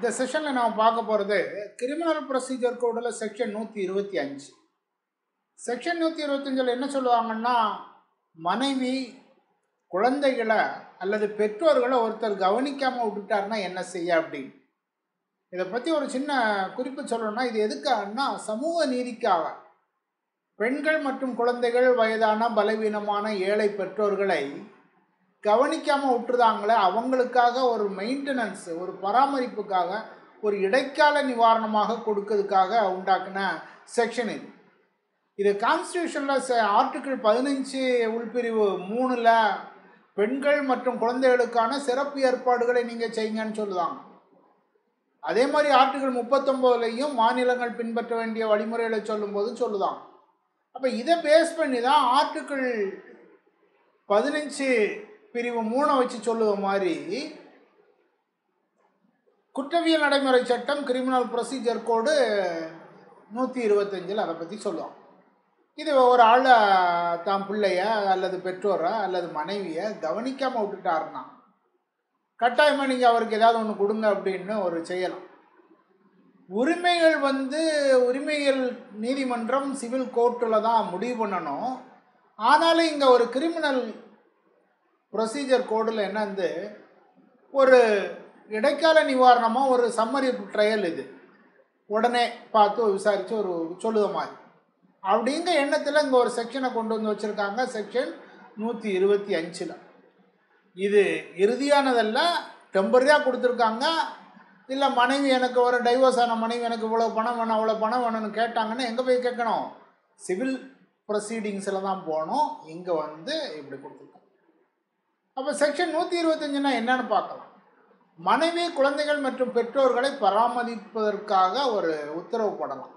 இந்த செஷனில் நாம் பார்க்க போகிறது கிரிமினல் ப்ரொசீஜர் கோடில் செக்ஷன் நூற்றி இருபத்தி அஞ்சு செக்ஷன் நூற்றி இருபத்தஞ்சில் என்ன சொல்லுவாங்கன்னா மனைவி குழந்தைகளை அல்லது பெற்றோர்களை ஒருத்தர் கவனிக்காமல் விட்டுட்டாருன்னா என்ன செய்ய அப்படின்னு இதை பற்றி ஒரு சின்ன குறிப்பு சொல்லணும்னா இது எதுக்காகன்னா சமூக நீதிக்காக பெண்கள் மற்றும் குழந்தைகள் வயதான பலவீனமான ஏழை பெற்றோர்களை கவனிக்காமல் விட்டுருதாங்களே அவங்களுக்காக ஒரு மெயின்டெனன்ஸ் ஒரு பராமரிப்புக்காக ஒரு இடைக்கால நிவாரணமாக கொடுக்கறதுக்காக உண்டாக்குன செக்ஷன் இது இது கான்ஸ்டியூஷனில் ஆர்டிக்கிள் பதினஞ்சு உள்பிரிவு மூணில் பெண்கள் மற்றும் குழந்தைகளுக்கான சிறப்பு ஏற்பாடுகளை நீங்கள் செய்யுங்கன்னு சொல்லுவாங்க அதே மாதிரி ஆர்டிகிள் முப்பத்தொம்போதுலையும் மாநிலங்கள் பின்பற்ற வேண்டிய வழிமுறைகளை சொல்லும்போது சொல்லுதான் அப்போ இதை பேஸ் பண்ணி தான் ஆர்டிக்கிள் பதினஞ்சு பிரிவு மூணை வச்சு சொல்லுவ மாதிரி குற்றவியல் நடைமுறை சட்டம் கிரிமினல் ப்ரொசீஜர் கோடு நூற்றி இருபத்தஞ்சில் அதை பற்றி சொல்லுவோம் இது ஒரு ஆளை தான் பிள்ளைய அல்லது பெற்றோரை அல்லது மனைவியை கவனிக்காமல் விட்டுட்டாருன்னா கட்டாயமாக நீங்கள் அவருக்கு ஏதாவது ஒன்று கொடுங்க அப்படின்னு ஒரு செய்யலாம் உரிமைகள் வந்து உரிமைகள் நீதிமன்றம் சிவில் கோர்ட்டில் தான் முடிவு பண்ணணும் ஆனாலும் இங்கே ஒரு கிரிமினல் ப்ரொசீஜர் கோடில் என்ன வந்து ஒரு இடைக்கால நிவாரணமாக ஒரு சம்மரி ட்ரையல் இது உடனே பார்த்து விசாரித்து ஒரு சொல்லுத மாதிரி அப்படிங்கிற எண்ணத்தில் இங்கே ஒரு செக்ஷனை கொண்டு வந்து வச்சுருக்காங்க செக்ஷன் நூற்றி இருபத்தி அஞ்சில் இது இறுதியானதல்ல டெம்பரரியாக கொடுத்துருக்காங்க இல்லை மனைவி எனக்கு ஒரு டைவர்ஸ் ஆன மனைவி எனக்கு இவ்வளோ பணம் வேணும் அவ்வளோ பணம் வேணும்னு கேட்டாங்கன்னா எங்கே போய் கேட்கணும் சிவில் ப்ரொசீடிங்ஸில் தான் போகணும் இங்கே வந்து இப்படி கொடுத்துருக்காங்க அப்போ செக்ஷன் நூற்றி இருபத்தஞ்சுனா என்னன்னு பார்க்கலாம் மனைவி குழந்தைகள் மற்றும் பெற்றோர்களை பராமரிப்பதற்காக ஒரு உத்தரவு போடலாம்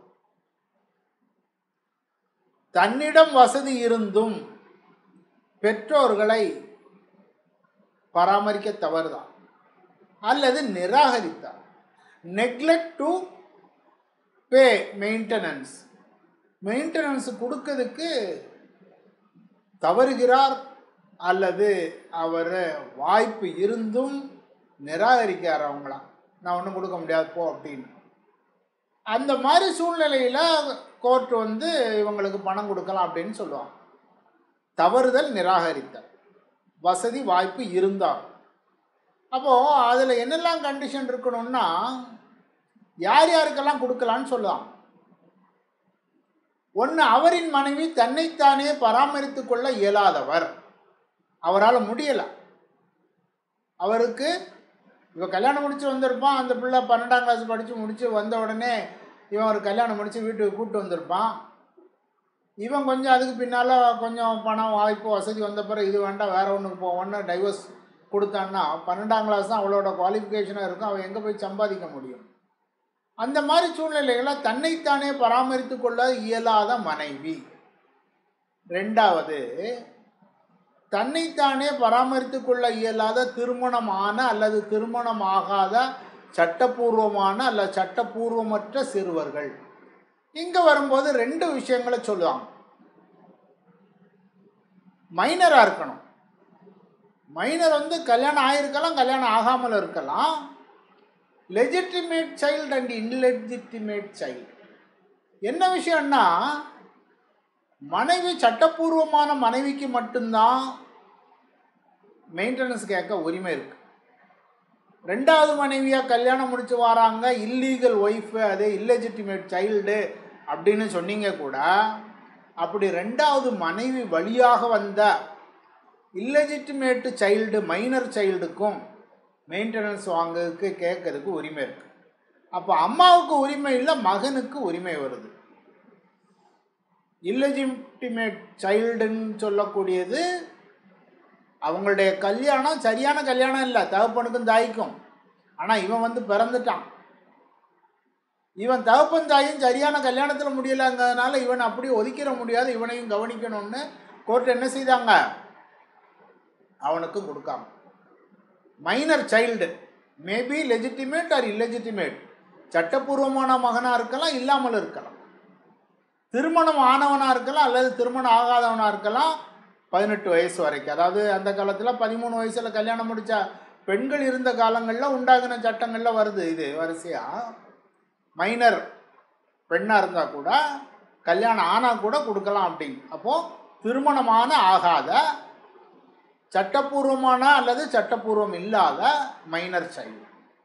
தன்னிடம் வசதி இருந்தும் பெற்றோர்களை பராமரிக்க தவறுதான் அல்லது நிராகரித்தார் neglect to pay maintenance maintenance கொடுக்கறதுக்கு தவறுகிறார் அல்லது அவர் வாய்ப்பு இருந்தும் நிராகரிக்கார் அவங்களாம் நான் ஒன்றும் கொடுக்க முடியாது போ அப்படின்னு அந்த மாதிரி சூழ்நிலையில் கோர்ட் வந்து இவங்களுக்கு பணம் கொடுக்கலாம் அப்படின்னு சொல்லுவாங்க தவறுதல் நிராகரித்தல் வசதி வாய்ப்பு இருந்தால் அப்போது அதில் என்னெல்லாம் கண்டிஷன் இருக்கணும்னா யார் யாருக்கெல்லாம் கொடுக்கலான்னு சொல்லுவாங்க ஒன்று அவரின் மனைவி தன்னைத்தானே பராமரித்து கொள்ள இயலாதவர் அவரால் முடியலை அவருக்கு இப்போ கல்யாணம் முடிச்சு வந்திருப்பான் அந்த பிள்ளை பன்னெண்டாம் கிளாஸ் படித்து முடித்து வந்த உடனே இவன் ஒரு கல்யாணம் முடித்து வீட்டுக்கு கூப்பிட்டு வந்திருப்பான் இவன் கொஞ்சம் அதுக்கு பின்னால் கொஞ்சம் பணம் வாய்ப்பு வசதி வந்த பிறகு இது வேண்டாம் வேறு ஒன்றுக்கு போவோன்னு டைவர்ஸ் கொடுத்தான்னா பன்னெண்டாம் கிளாஸ் தான் அவளோட குவாலிஃபிகேஷனாக இருக்கும் அவன் எங்கே போய் சம்பாதிக்க முடியும் அந்த மாதிரி சூழ்நிலைகளை தன்னைத்தானே பராமரித்து கொள்ள இயலாத மனைவி ரெண்டாவது தன்னைத்தானே பராமரித்து கொள்ள இயலாத திருமணமான அல்லது திருமணம் ஆகாத சட்டப்பூர்வமான அல்ல சட்டப்பூர்வமற்ற சிறுவர்கள் இங்கே வரும்போது ரெண்டு விஷயங்களை சொல்லுவாங்க மைனராக இருக்கணும் மைனர் வந்து கல்யாணம் ஆகிருக்கலாம் கல்யாணம் ஆகாமல் இருக்கலாம் legitimate child and illegitimate child என்ன விஷயம்னா மனைவி சட்டப்பூர்வமான மனைவிக்கு மட்டும்தான் மெயின்டெனன்ஸ் கேட்க உரிமை இருக்கு ரெண்டாவது மனைவியாக கல்யாணம் முடிச்சு வராங்க இல்லீகல் ஒய்ஃபு அதே இல்லெஜிட்டிமேட் சைல்டு அப்படின்னு சொன்னீங்க கூட அப்படி ரெண்டாவது மனைவி வழியாக வந்த இல்லெஜிட்டிமேட்டு சைல்டு மைனர் சைல்டுக்கும் மெயின்டெனன்ஸ் வாங்கிறதுக்கு கேட்கறதுக்கு உரிமை இருக்குது அப்போ அம்மாவுக்கு உரிமை இல்லை மகனுக்கு உரிமை வருது இல்லெஜிட்டிமேட் சைல்டுன்னு சொல்லக்கூடியது அவங்களுடைய கல்யாணம் சரியான கல்யாணம் இல்லை தகப்பனுக்கும் தாய்க்கும் ஆனால் இவன் வந்து பிறந்துட்டான் இவன் தகப்பன் தாயும் சரியான கல்யாணத்தில் முடியலைங்கிறதுனால இவன் அப்படி ஒதுக்கிட முடியாது இவனையும் கவனிக்கணும்னு கோர்ட் என்ன செய்தாங்க அவனுக்கும் கொடுக்காம minor child maybe legitimate or illegitimate சட்டப்பூர்வமான மகனாக இருக்கலாம் இல்லாமல் இருக்கலாம் திருமணம் ஆனவனாக இருக்கலாம் அல்லது திருமணம் ஆகாதவனாக இருக்கலாம் பதினெட்டு வயசு வரைக்கும் அதாவது அந்த காலத்தில் பதிமூணு வயசில் கல்யாணம் முடித்த பெண்கள் இருந்த காலங்களில் உண்டாகின சட்டங்களில் வருது இது வரிசையாக மைனர் பெண்ணாக இருந்தால் கூட கல்யாணம் ஆனால் கூட கொடுக்கலாம் அப்படின்னு அப்போது திருமணமான ஆகாத சட்டப்பூர்வமான அல்லது சட்டப்பூர்வம் இல்லாத மைனர் சைல்டு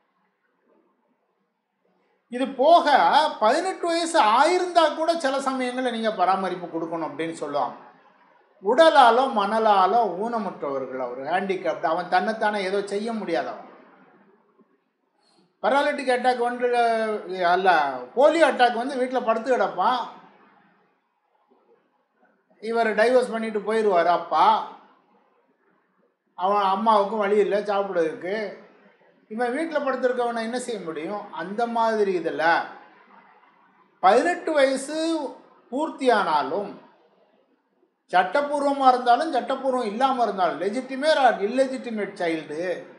இது போக பதினெட்டு வயசு ஆயிருந்தா கூட சில சமயங்களில் நீங்கள் பராமரிப்பு கொடுக்கணும் அப்படின்னு சொல்லுவாங்க உடலாலோ மணலாலோ ஊனமுற்றவர்கள் அவர் ஹேண்டிகேப்ட் அவன் தன்னைத்தானே ஏதோ செய்ய முடியாதவன் பராலிட்டிக் அட்டாக் வந்து அல்ல போலியோ அட்டாக் வந்து வீட்டில் படுத்து கிடப்பான் இவர் டைவர்ஸ் பண்ணிட்டு போயிடுவார் அப்பா அவன் அம்மாவுக்கும் வழி இல்லை சாப்பிடுறதுக்கு இவன் வீட்டில் படுத்திருக்கவனை என்ன செய்ய முடியும் அந்த மாதிரி இதில் பதினெட்டு வயசு பூர்த்தியானாலும் சட்டப்பூர்வமாக இருந்தாலும் சட்டப்பூர்வம் இல்லாமல் இருந்தாலும் லெஜிட்டிமேட் ஆர் இல்லெஜிட்டிமேட் சைல்டு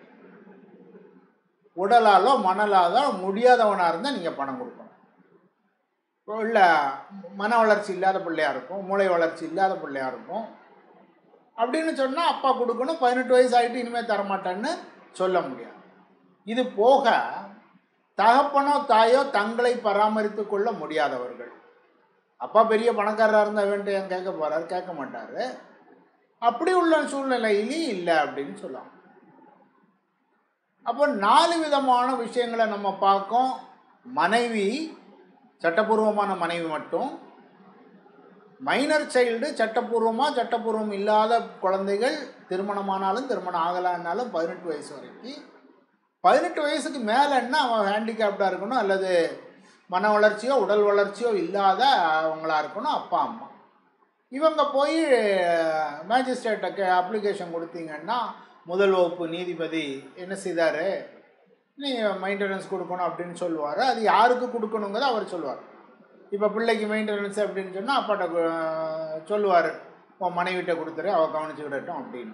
உடலாலோ மணலாலோ முடியாதவனாக இருந்தால் நீங்கள் பணம் கொடுக்கணும் இல்லை மன வளர்ச்சி இல்லாத பிள்ளையாக இருக்கும் மூளை வளர்ச்சி இல்லாத பிள்ளையாக இருக்கும் அப்படின்னு சொன்னால் அப்பா கொடுக்கணும் பதினெட்டு வயசு ஆகிட்டு இனிமேல் தரமாட்டேன்னு சொல்ல முடியாது இது போக தகப்பனோ தாயோ தங்களை பராமரித்து கொள்ள முடியாதவர்கள் அப்பா பெரிய பணக்காரராக இருந்தால் வேண்டிய ஏன் கேட்க போகிறார் கேட்க மாட்டார் அப்படி உள்ள சூழ்நிலையிலையும் இல்லை அப்படின்னு சொல்லலாம் அப்போ நாலு விதமான விஷயங்களை நம்ம பார்க்கோம் மனைவி சட்டப்பூர்வமான மனைவி மட்டும் மைனர் சைல்டு சட்டப்பூர்வமாக சட்டப்பூர்வம் இல்லாத குழந்தைகள் திருமணமானாலும் திருமணம் ஆகலான்னாலும் பதினெட்டு வயசு வரைக்கும் பதினெட்டு வயசுக்கு மேலேன்னா அவன் ஹேண்டிகேப்டாக இருக்கணும் அல்லது மன வளர்ச்சியோ உடல் வளர்ச்சியோ இல்லாத அவங்களா இருக்கணும் அப்பா அம்மா இவங்க போய் மேஜிஸ்ட்ரேட்டை அப்ளிகேஷன் கொடுத்தீங்கன்னா முதல் வகுப்பு நீதிபதி என்ன செய்தார் நீ மெயின்டெனன்ஸ் கொடுக்கணும் அப்படின்னு சொல்லுவார் அது யாருக்கு கொடுக்கணுங்கிறத அவர் சொல்லுவார் இப்போ பிள்ளைக்கு மெயின்டெனன்ஸ் அப்படின்னு சொன்னால் அப்பாட்ட சொல்லுவார் உன் மனைவிட்ட கொடுத்துரு அவள் கவனிச்சுக்கிடட்டும் அப்படின்னு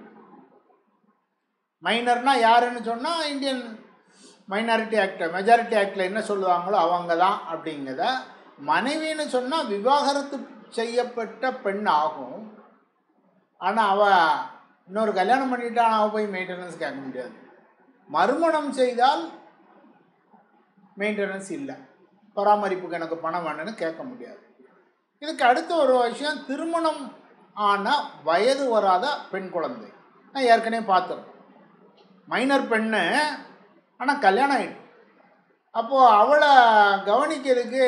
மைனர்னா யாருன்னு சொன்னால் இந்தியன் மைனாரிட்டி ஆக்ட் மெஜாரிட்டி ஆக்டில் என்ன சொல்லுவாங்களோ அவங்க தான் அப்படிங்கிறத மனைவின்னு சொன்னால் விவாகரத்து செய்யப்பட்ட பெண் ஆகும் ஆனால் அவள் இன்னொரு கல்யாணம் பண்ணிட்டா அவள் போய் மெயின்டெனன்ஸ் கேட்க முடியாது மறுமணம் செய்தால் மெயின்டெனன்ஸ் இல்லை பராமரிப்புக்கு எனக்கு பணம் வேணும்னு கேட்க முடியாது இதுக்கு அடுத்த ஒரு விஷயம் திருமணம் ஆன வயது வராத பெண் குழந்தை நான் ஏற்கனவே பார்த்துருக்கேன் மைனர் பெண்ணு ஆனால் கல்யாணம் ஆகிட்டு அப்போது அவளை கவனிக்கிறதுக்கு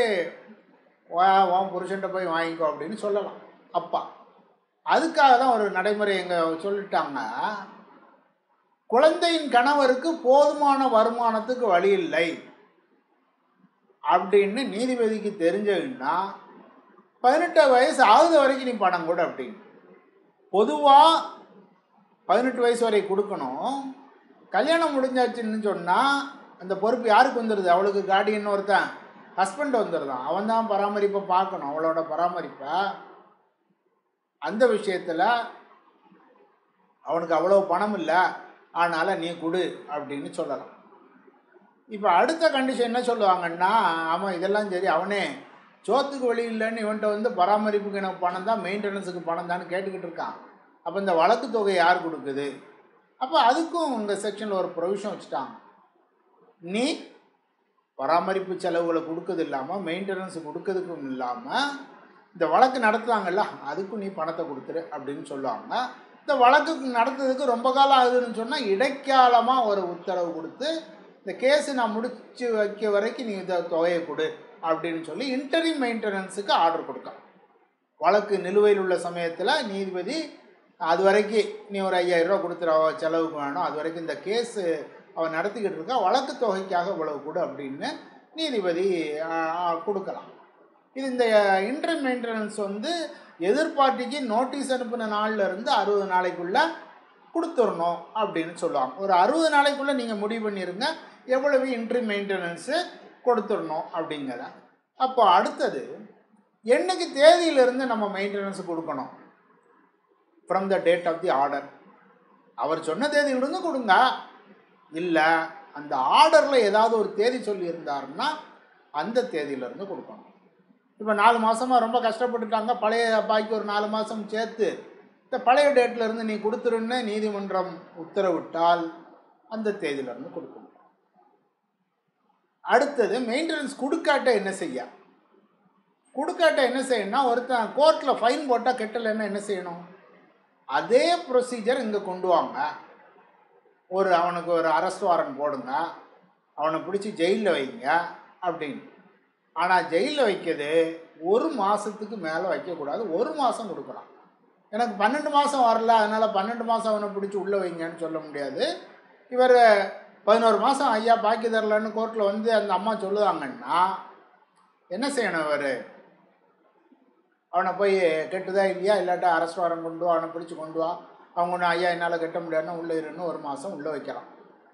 உன் புருஷன்ட்ட போய் வாங்கிக்கோ அப்படின்னு சொல்லலாம் அப்பா அதுக்காக தான் ஒரு நடைமுறை எங்க சொல்லிட்டாங்க குழந்தையின் கணவருக்கு போதுமான வருமானத்துக்கு வழி இல்லை அப்படின்னு நீதிபதிக்கு தெரிஞ்சதுன்னா பதினெட்டு வயசு ஆகுது வரைக்கும் நீ பணம் கொடு அப்படின்னு பொதுவாக பதினெட்டு வயசு வரை கொடுக்கணும் கல்யாணம் முடிஞ்சாச்சுன்னு சொன்னால் அந்த பொறுப்பு யாருக்கு வந்துடுது அவளுக்கு கார்டியன் ஒருத்தன் ஹஸ்பண்ட் வந்துடுதான் அவன் தான் பராமரிப்பை பார்க்கணும் அவளோட பராமரிப்பை அந்த விஷயத்தில் அவனுக்கு அவ்வளோ பணம் இல்லை அதனால் நீ கொடு அப்படின்னு சொல்லலாம் இப்போ அடுத்த கண்டிஷன் என்ன சொல்லுவாங்கன்னா ஆமாம் இதெல்லாம் சரி அவனே சோத்துக்கு வழி இல்லைன்னு இவன்கிட்ட வந்து பராமரிப்புக்கு எனக்கு பணம் தான் மெயின்டெனன்ஸுக்கு பணம் தான் கேட்டுக்கிட்டு இருக்கான் அப்போ இந்த வழக்கு தொகை யார் கொடுக்குது அப்போ அதுக்கும் இந்த செக்ஷனில் ஒரு ப்ரொவிஷன் வச்சுட்டாங்க நீ பராமரிப்பு செலவுகளை கொடுக்கறது இல்லாமல் மெயின்டெனன்ஸ் கொடுக்கறதுக்கும் இல்லாமல் இந்த வழக்கு நடத்துவாங்கல்ல அதுக்கும் நீ பணத்தை கொடுத்துரு அப்படின்னு சொல்லுவாங்க இந்த வழக்கு நடத்துறதுக்கு ரொம்ப காலம் ஆகுதுன்னு சொன்னால் இடைக்காலமாக ஒரு உத்தரவு கொடுத்து இந்த கேஸு நான் முடிச்சு வைக்க வரைக்கும் நீ இந்த தொகையை கொடு அப்படின்னு சொல்லி இன்டரி மெயின்டெனன்ஸுக்கு ஆர்டர் கொடுக்கலாம் வழக்கு நிலுவையில் உள்ள சமயத்தில் நீதிபதி அது வரைக்கும் நீ ஒரு ஐயாயிரரூவா கொடுத்துரு அவ செலவுக்கு வேணும் அது வரைக்கும் இந்த கேஸு அவன் நடத்திக்கிட்டு இருக்கா வழக்கு தொகைக்காக இவ்வளவு கொடு அப்படின்னு நீதிபதி கொடுக்கலாம் இது இந்த இன்டர் மெயின்டெனன்ஸ் வந்து எதிர்பார்ட்டிக்கு நோட்டீஸ் அனுப்பின நாளில் இருந்து அறுபது நாளைக்குள்ளே கொடுத்துடணும் அப்படின்னு சொல்லுவாங்க ஒரு அறுபது நாளைக்குள்ளே நீங்கள் முடிவு பண்ணிடுங்க எவ்வளவு இன்ட்ரி மெயின்டெனன்ஸு கொடுத்துடணும் அப்படிங்கிறத அப்போ அடுத்தது என்னைக்கு தேதியிலிருந்து நம்ம மெயின்டெனன்ஸ் கொடுக்கணும் from the date of the order அவர் சொன்ன தேதியிலிருந்து கொடுங்க இல்லை அந்த ஆர்டரில் ஏதாவது ஒரு தேதி சொல்லியிருந்தாருன்னா அந்த தேதியிலிருந்து கொடுக்கணும் இப்போ நாலு மாதமாக ரொம்ப கஷ்டப்பட்டுட்டாங்க பழைய பாய்க்கு ஒரு நாலு மாதம் சேர்த்து இந்த பழைய டேட்டில் இருந்து நீ கொடுத்துருன்னு நீதிமன்றம் உத்தரவிட்டால் அந்த தேதியிலேருந்து கொடுக்க முடியும் அடுத்தது மெயின்டெனன்ஸ் கொடுக்காட்ட என்ன செய்ய கொடுக்காட்ட என்ன செய்யணும்னா ஒருத்தன் கோர்ட்டில் ஃபைன் போட்டால் கெட்டலைன்னா என்ன செய்யணும் அதே ப்ரொசீஜர் இங்கே கொண்டு வாங்க ஒரு அவனுக்கு ஒரு அரெஸ்ட் வாரண்ட் போடுங்க அவனை பிடிச்சி ஜெயிலில் வைங்க அப்படின்னு ஆனால் ஜெயிலில் வைக்கிறது ஒரு மாதத்துக்கு மேலே வைக்கக்கூடாது ஒரு மாதம் கொடுக்கலாம் எனக்கு பன்னெண்டு மாதம் வரல அதனால் பன்னெண்டு மாதம் அவனை பிடிச்சி உள்ளே வைங்கன்னு சொல்ல முடியாது இவர் பதினோரு மாதம் ஐயா பாக்கி தரலன்னு கோர்ட்டில் வந்து அந்த அம்மா சொல்லுவாங்கன்னா என்ன செய்யணும் இவர் அவனை போய் கெட்டுதா இல்லையா இல்லாட்டா அரெஸ்ட் வாரம் கொண்டு வா அவனை பிடிச்சி கொண்டு வா அவங்க ஒன்று ஐயா என்னால் கட்ட முடியாதுன்னா உள்ளே இருன்னு ஒரு மாதம் உள்ளே வைக்கலாம்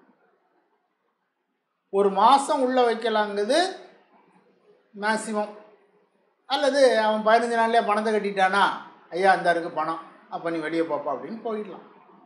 ஒரு மாதம் உள்ளே வைக்கலாங்குது மேக்சிமம் அல்லது அவன் பதினஞ்சு நாள்லேயே பணத்தை கட்டிட்டானா ஐயா அந்த இருக்கு பணம் அப்போ நீ வெளியே போப்பா அப்படின்னு போயிடலாம்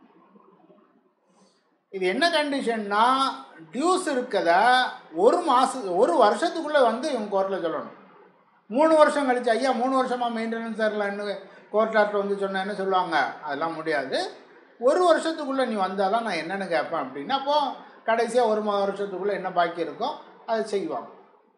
இது என்ன கண்டிஷன்னா டியூஸ் இருக்கத ஒரு மாத ஒரு வருஷத்துக்குள்ளே வந்து இவங்க கோர்ட்டில் சொல்லணும் மூணு வருஷம் கழிச்சு ஐயா மூணு வருஷமாக மெயின்டெனன்ஸ் தரலன்னு கோர்ட்டார்ட்ட வந்து சொன்ன என்ன சொல்லுவாங்க அதெல்லாம் முடியாது ஒரு வருஷத்துக்குள்ளே நீ வந்தாலும் நான் என்னென்னு கேட்பேன் அப்படின்னா அப்போ கடைசியாக ஒரு மா- வருஷத்துக்குள்ளே என்ன பாக்கி இருக்கோ அதை செய்வாங்க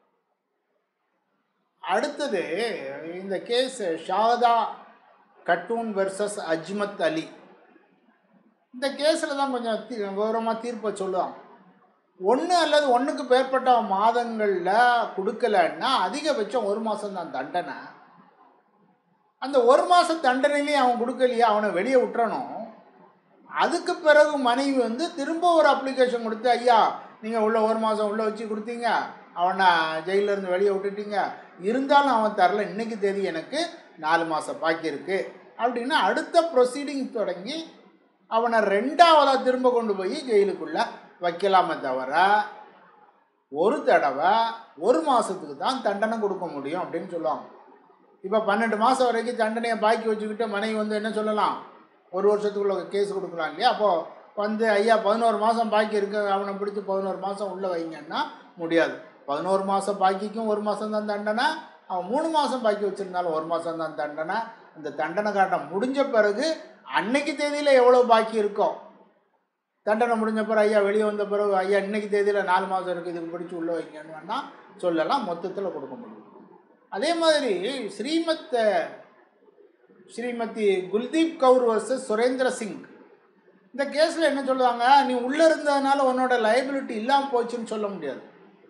அடுத்தது இந்த கேஸ் ஷாதா கட்டூன் வெர்சஸ் அஜ்மத் அலி இந்த கேஸில் தான் கொஞ்சம் தீ விவரமாக தீர்ப்பை சொல்லுவாங்க ஒன்று அல்லது ஒன்றுக்கு மேற்பட்ட மாதங்களில் கொடுக்கலன்னா அதிகபட்சம் ஒரு மாதம் தான் தண்டனை அந்த ஒரு மாதம் தண்டனையிலையும் அவன் கொடுக்கலையே அவனை வெளியே விட்டுறணும் அதுக்கு பிறகு மனைவி வந்து திரும்ப ஒரு அப்ளிகேஷன் கொடுத்து ஐயா நீங்கள் உள்ள ஒரு மாதம் உள்ளே வச்சு கொடுத்தீங்க அவனை ஜெயில்ல இருந்து வெளியே விட்டுட்டீங்க இருந்தாலும் அவன் தரல இன்னைக்கு தேதி எனக்கு நாலு மாதம் பாக்கி இருக்கு அப்படின்னு அடுத்த ப்ரொசீடிங் தொடங்கி அவனை ரெண்டாவதாக திரும்ப கொண்டு போய் ஜெயிலுக்குள்ளே வைக்கலாமே தவிர ஒரு தடவை ஒரு மாதத்துக்கு தான் தண்டனை கொடுக்க முடியும் அப்படின்னு சொல்லுவாங்க இப்போ பன்னெண்டு மாதம் வரைக்கும் தண்டனையை பாக்கி வச்சுக்கிட்டு மனைவி வந்து என்ன சொல்லலாம் ஒரு வருஷத்துக்குள்ள கேஸ் கொடுக்கலாம் இல்லையா அப்போது வந்து ஐயா பதினோரு மாதம் பாக்கி இருக்கு அவனை பிடிச்சி பதினோரு மாதம் உள்ளே வைங்கன்னா முடியாது பதினோரு மாதம் பாக்கிக்கும் ஒரு மாதம் தான் தண்டனை அவன் மூணு மாதம் பாக்கி வச்சுருந்தாலும் ஒரு மாதம் தான் தண்டனை அந்த தண்டனை காட்டம் முடிஞ்ச பிறகு அன்னைக்கு தேதியில் எவ்வளோ பாக்கி இருக்கோ தண்டனை முடிஞ்ச பிறகு ஐயா வெளியே வந்த பிறகு ஐயா இன்னைக்கு தேதியில் நாலு மாதம் இருக்குது இதுக்கு பிடிச்சி உள்ளே வைங்கன்னு வேணால் சொல்லலாம் மொத்தத்தில் கொடுக்க முடியும் அதே மாதிரி ஸ்ரீமத் ஸ்ரீமதி குல்தீப் கவுர் வர்சஸ் சுரேந்திர சிங் இந்த கேஸில் என்ன சொல்லுவாங்க நீ உள்ளே இருந்ததுனால உன்னோட லைபிலிட்டி இல்லாமல் போச்சுன்னு சொல்ல முடியாது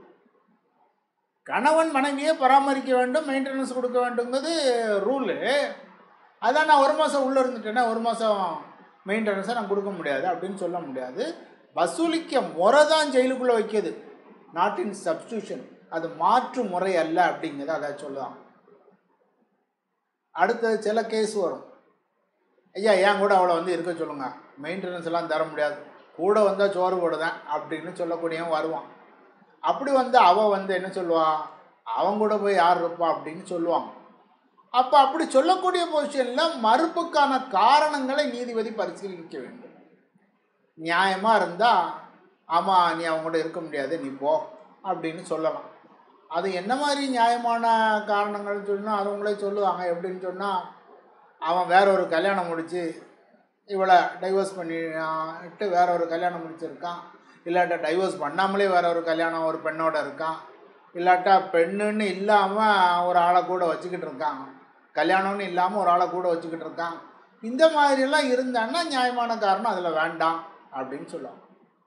கணவன் மனைவியை பராமரிக்க வேண்டும் மெயின்டெனன்ஸ் கொடுக்க வேண்டுங்கிறது ரூலு அதான் நான் ஒரு மாதம் உள்ளே இருந்துட்டேன்னா ஒரு மாதம் மெயின்டெனன்ஸை நான் கொடுக்க முடியாது அப்படின்னு சொல்ல முடியாது வசூலிக்க முறை தான் ஜெயிலுக்குள்ளே வைக்கிது நாட் இன் சப்ஸ்டியூஷன் அது மாற்று முறை அல்ல அப்படிங்கிறத அதை சொல்லுவாங்க அடுத்தது சில கேஸ் வரும் ஐயா ஏன் கூட அவளை வந்து இருக்க சொல்லுங்க மெயின்டெனன்ஸ் எல்லாம் தர முடியாது கூட வந்தால் சோறு போடுதேன் அப்படின்னு சொல்லக்கூடியவன் வருவான் அப்படி வந்து அவள் வந்து என்ன சொல்லுவா அவன் கூட போய் யார் இருப்பா அப்படின்னு சொல்லுவாங்க அப்போ அப்படி சொல்லக்கூடிய பொசிஷனில் மறுப்புக்கான காரணங்களை நீதிபதி பரிசீலிக்க வேண்டும் நியாயமாக இருந்தால் ஆமாம் நீ அவங்க கூட இருக்க முடியாது நீ போ அப்படின்னு சொல்லலாம் அது என்ன மாதிரி நியாயமான காரணங்கள் சொன்னால் அது அவங்களே சொல்லுவாங்க எப்படின்னு சொன்னால் அவன் வேற ஒரு கல்யாணம் முடித்து இவளை டைவர்ஸ் பண்ணிட்டு வேற ஒரு கல்யாணம் முடிச்சிருக்கான் இல்லாட்டா டைவர்ஸ் பண்ணாமலே வேற ஒரு கல்யாணம் ஒரு பெண்ணோட இருக்கான் இல்லாட்டா பெண்ணுன்னு இல்லாமல் ஒரு ஆளை கூட வச்சுக்கிட்டு இருக்கான் கல்யாணம்னு இல்லாமல் ஒரு ஆளை கூட வச்சுக்கிட்டு இருக்கான் இந்த மாதிரியெல்லாம் இருந்தான்னா நியாயமான காரணம் அதில் வேண்டாம் அப்படின்னு சொல்லுவாங்க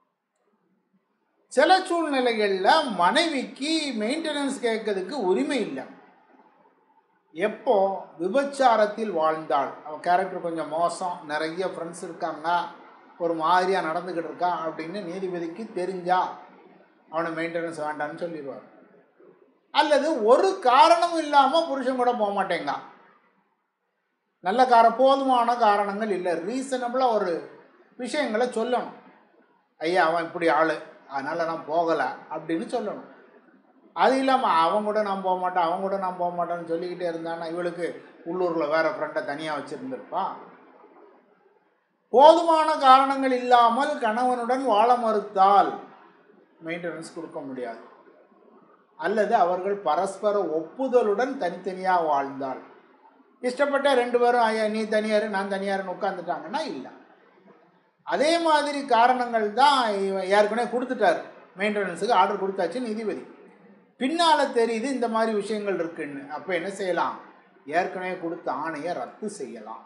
சில சூழ்நிலைகளில் மனைவிக்கு மெயின்டெனன்ஸ் கேட்கறதுக்கு உரிமை இல்லை எப்போ விபச்சாரத்தில் வாழ்ந்தாள் அவன் கேரக்டர் கொஞ்சம் மோசம் நிறைய ஃப்ரெண்ட்ஸ் இருக்காங்க ஒரு மாதிரியாக நடந்துக்கிட்டு இருக்கான் அப்படின்னு நீதிபதிக்கு தெரிஞ்சா அவனை மெயின்டெனன்ஸ் வேண்டான்னு சொல்லிடுவார் அல்லது ஒரு காரணமும் இல்லாமல் புருஷன் கூட போக மாட்டேங்க நல்ல கார போதுமான காரணங்கள் இல்லை ரீசனபிளாக ஒரு விஷயங்களை சொல்லணும் ஐயா அவன் இப்படி ஆள் அதனால் நான் போகலை அப்படின்னு சொல்லணும் அது இல்லாமல் அவன் கூட நான் போக மாட்டேன் அவன் கூட நான் போக மாட்டேன்னு சொல்லிக்கிட்டே இருந்தான்னா இவளுக்கு உள்ளூரில் வேற ஃப்ரெண்டை தனியாக வச்சுருந்துருப்பான் போதுமான காரணங்கள் இல்லாமல் கணவனுடன் வாழ மறுத்தால் மெயின்டெனன்ஸ் கொடுக்க முடியாது அல்லது அவர்கள் பரஸ்பர ஒப்புதலுடன் தனித்தனியாக வாழ்ந்தால் இஷ்டப்பட்ட ரெண்டு பேரும் ஐயா நீ தனியாரு நான் தனியாருன்னு உட்காந்துட்டாங்கன்னா இல்லை அதே மாதிரி காரணங்கள் தான் இவன் ஏற்கனவே கொடுத்துட்டார் மெயின்டெனன்ஸுக்கு ஆர்டர் கொடுத்தாச்சு நீதிபதி பின்னால் தெரியுது இந்த மாதிரி விஷயங்கள் இருக்குன்னு அப்போ என்ன செய்யலாம் ஏற்கனவே கொடுத்த ஆணையை ரத்து செய்யலாம்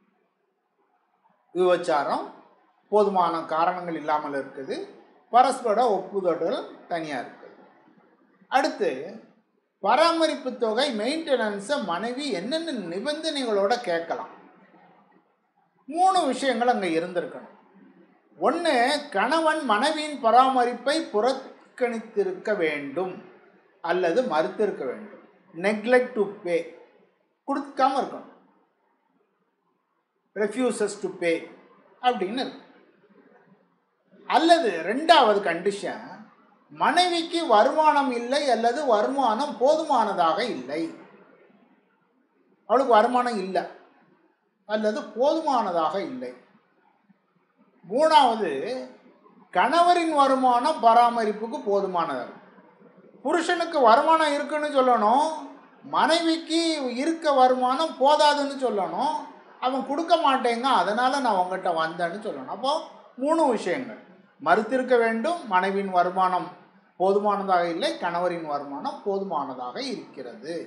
விபச்சாரம் போதுமான காரணங்கள் இல்லாமல் இருக்குது பரஸ்பர ஒப்புதல் தனியாக இருக்குது அடுத்து பராமரிப்பு தொகை மெயின்டெனன்ஸை மனைவி என்னென்ன நிபந்தனைகளோட கேட்கலாம் மூணு விஷயங்கள் அங்கே இருந்திருக்கணும் ஒன்று கணவன் மனைவியின் பராமரிப்பை புறக்கணித்திருக்க வேண்டும் அல்லது மறுத்திருக்க வேண்டும் நெக்லெக்ட் டு பே கொடுக்காம இருக்கணும் ரெஃப்யூசஸ் டு பே அப்படின்னு இருக்கு அல்லது ரெண்டாவது கண்டிஷன் மனைவிக்கு வருமானம் இல்லை அல்லது வருமானம் போதுமானதாக இல்லை அவளுக்கு வருமானம் இல்லை அல்லது போதுமானதாக இல்லை மூணாவது கணவரின் வருமானம் பராமரிப்புக்கு போதுமானது புருஷனுக்கு வருமானம் இருக்குன்னு சொல்லணும் மனைவிக்கு இருக்க வருமானம் போதாதுன்னு சொல்லணும் அவன் கொடுக்க மாட்டேங்க அதனால் நான் உங்ககிட்ட வந்தேன்னு சொல்லணும் அப்போ மூணு விஷயங்கள் மறுத்திருக்க வேண்டும் மனைவியின் வருமானம் போதுமானதாக இல்லை கணவரின் வருமானம் போதுமானதாக இருக்கிறது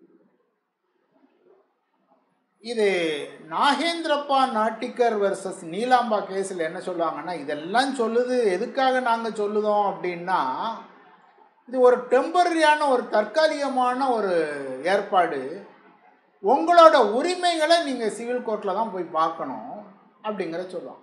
இது நாகேந்திரப்பா நாட்டிக்கர் வெர்சஸ் நீலாம்பா கேஸில் என்ன சொல்லுவாங்கன்னா இதெல்லாம் சொல்லுது எதுக்காக நாங்கள் சொல்லுதோம் அப்படின்னா இது ஒரு டெம்பரரியான ஒரு தற்காலிகமான ஒரு ஏற்பாடு உங்களோட உரிமைகளை நீங்கள் சிவில் கோர்ட்டில் தான் போய் பார்க்கணும் அப்படிங்கிற சொல்லுவாங்க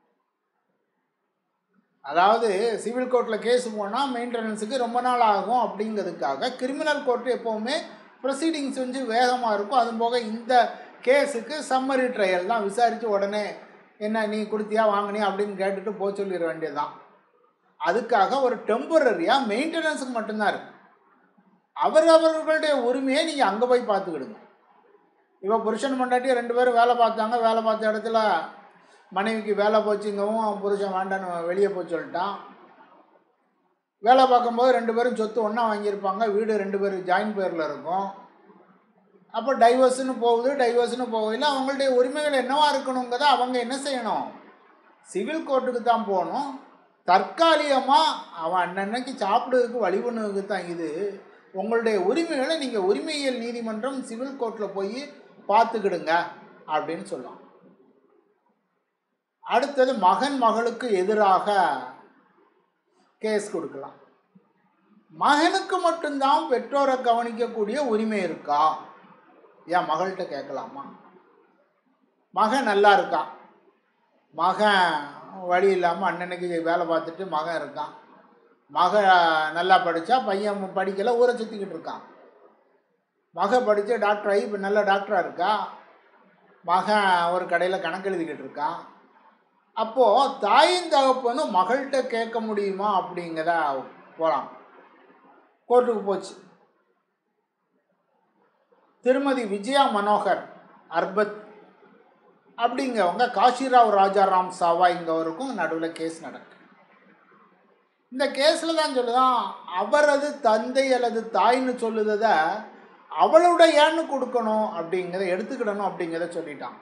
அதாவது சிவில் கோர்ட்டில் கேஸ் போனால் மெயின்டெனன்ஸுக்கு ரொம்ப நாள் ஆகும் அப்படிங்கிறதுக்காக கிரிமினல் கோர்ட்டு எப்போவுமே ப்ரொசீடிங்ஸ் வந்து வேகமாக இருக்கும் அது போக இந்த கேஸுக்கு சம்மரி ட்ரையல் தான் விசாரித்து உடனே என்ன நீ கொடுத்தியா வாங்கினியா அப்படின்னு கேட்டுட்டு போக சொல்லிட வேண்டியதுதான் அதுக்காக ஒரு டெம்பரரியாக மெயின்டெனன்ஸுக்கு மட்டும்தான் இருக்கு அவரவர்களுடைய உரிமையை நீங்கள் அங்கே போய் பார்த்துக்கிடுங்க இப்போ புருஷன் மண்டாட்டி ரெண்டு பேரும் வேலை பார்த்தாங்க வேலை பார்த்த இடத்துல மனைவிக்கு வேலை போச்சுங்கவும் புருஷன் வேண்டான்னு வெளியே போய் சொல்லிட்டான் வேலை பார்க்கும்போது ரெண்டு பேரும் சொத்து ஒன்றா வாங்கியிருப்பாங்க வீடு ரெண்டு பேரும் ஜாயின் பேரில் இருக்கும் அப்போ டைவர்ஸ்னு போகுது டைவர்ஸ்னு போகல அவங்களுடைய உரிமைகள் என்னவா இருக்கணுங்கிறத அவங்க என்ன செய்யணும் சிவில் கோர்ட்டுக்கு தான் போகணும் தற்காலிகமாக அவன் அன்னன்னைக்கு சாப்பிடுறதுக்கு வழி பண்ணுறதுக்கு தான் இது உங்களுடைய உரிமைகளை நீங்கள் உரிமையியல் நீதிமன்றம் சிவில் கோர்ட்டில் போய் பார்த்துக்கிடுங்க அப்படின்னு சொல்லலாம் அடுத்தது மகன் மகளுக்கு எதிராக கேஸ் கொடுக்கலாம் மகனுக்கு மட்டும்தான் பெற்றோரை கவனிக்கக்கூடிய உரிமை இருக்கா ஏன் மகள்கிட்ட கேட்கலாமா மகன் நல்லா இருக்கான் மகன் வழி இல்லாமல் அண்ணனுக்கு வேலை பார்த்துட்டு மகன் இருக்கான் மக நல்லா படித்தா பையன் படிக்கலை ஊரை சுற்றிக்கிட்டு இருக்கான் மக படித்து டாக்டர் ஆகி இப்போ நல்ல டாக்டராக இருக்கா மகன் ஒரு கடையில் கணக்கு எழுதிக்கிட்டு இருக்கான் அப்போது தாயின் தகப்பனும் மகள்கிட்ட கேட்க முடியுமா அப்படிங்கிறத போகலாம் கோர்ட்டுக்கு போச்சு திருமதி விஜயா மனோகர் அர்பத் அப்படிங்கவங்க காஷிராவ் ராஜாராம் சாவாய்ங்கவருக்கும் நடுவில் கேஸ் நடக்கு இந்த கேஸில் தான் சொல்லுதான் அவரது தந்தை அல்லது தாய்னு சொல்லுறத அவளுடையன்னு கொடுக்கணும் அப்படிங்கிறத எடுத்துக்கிடணும் அப்படிங்கிறத சொல்லிட்டான்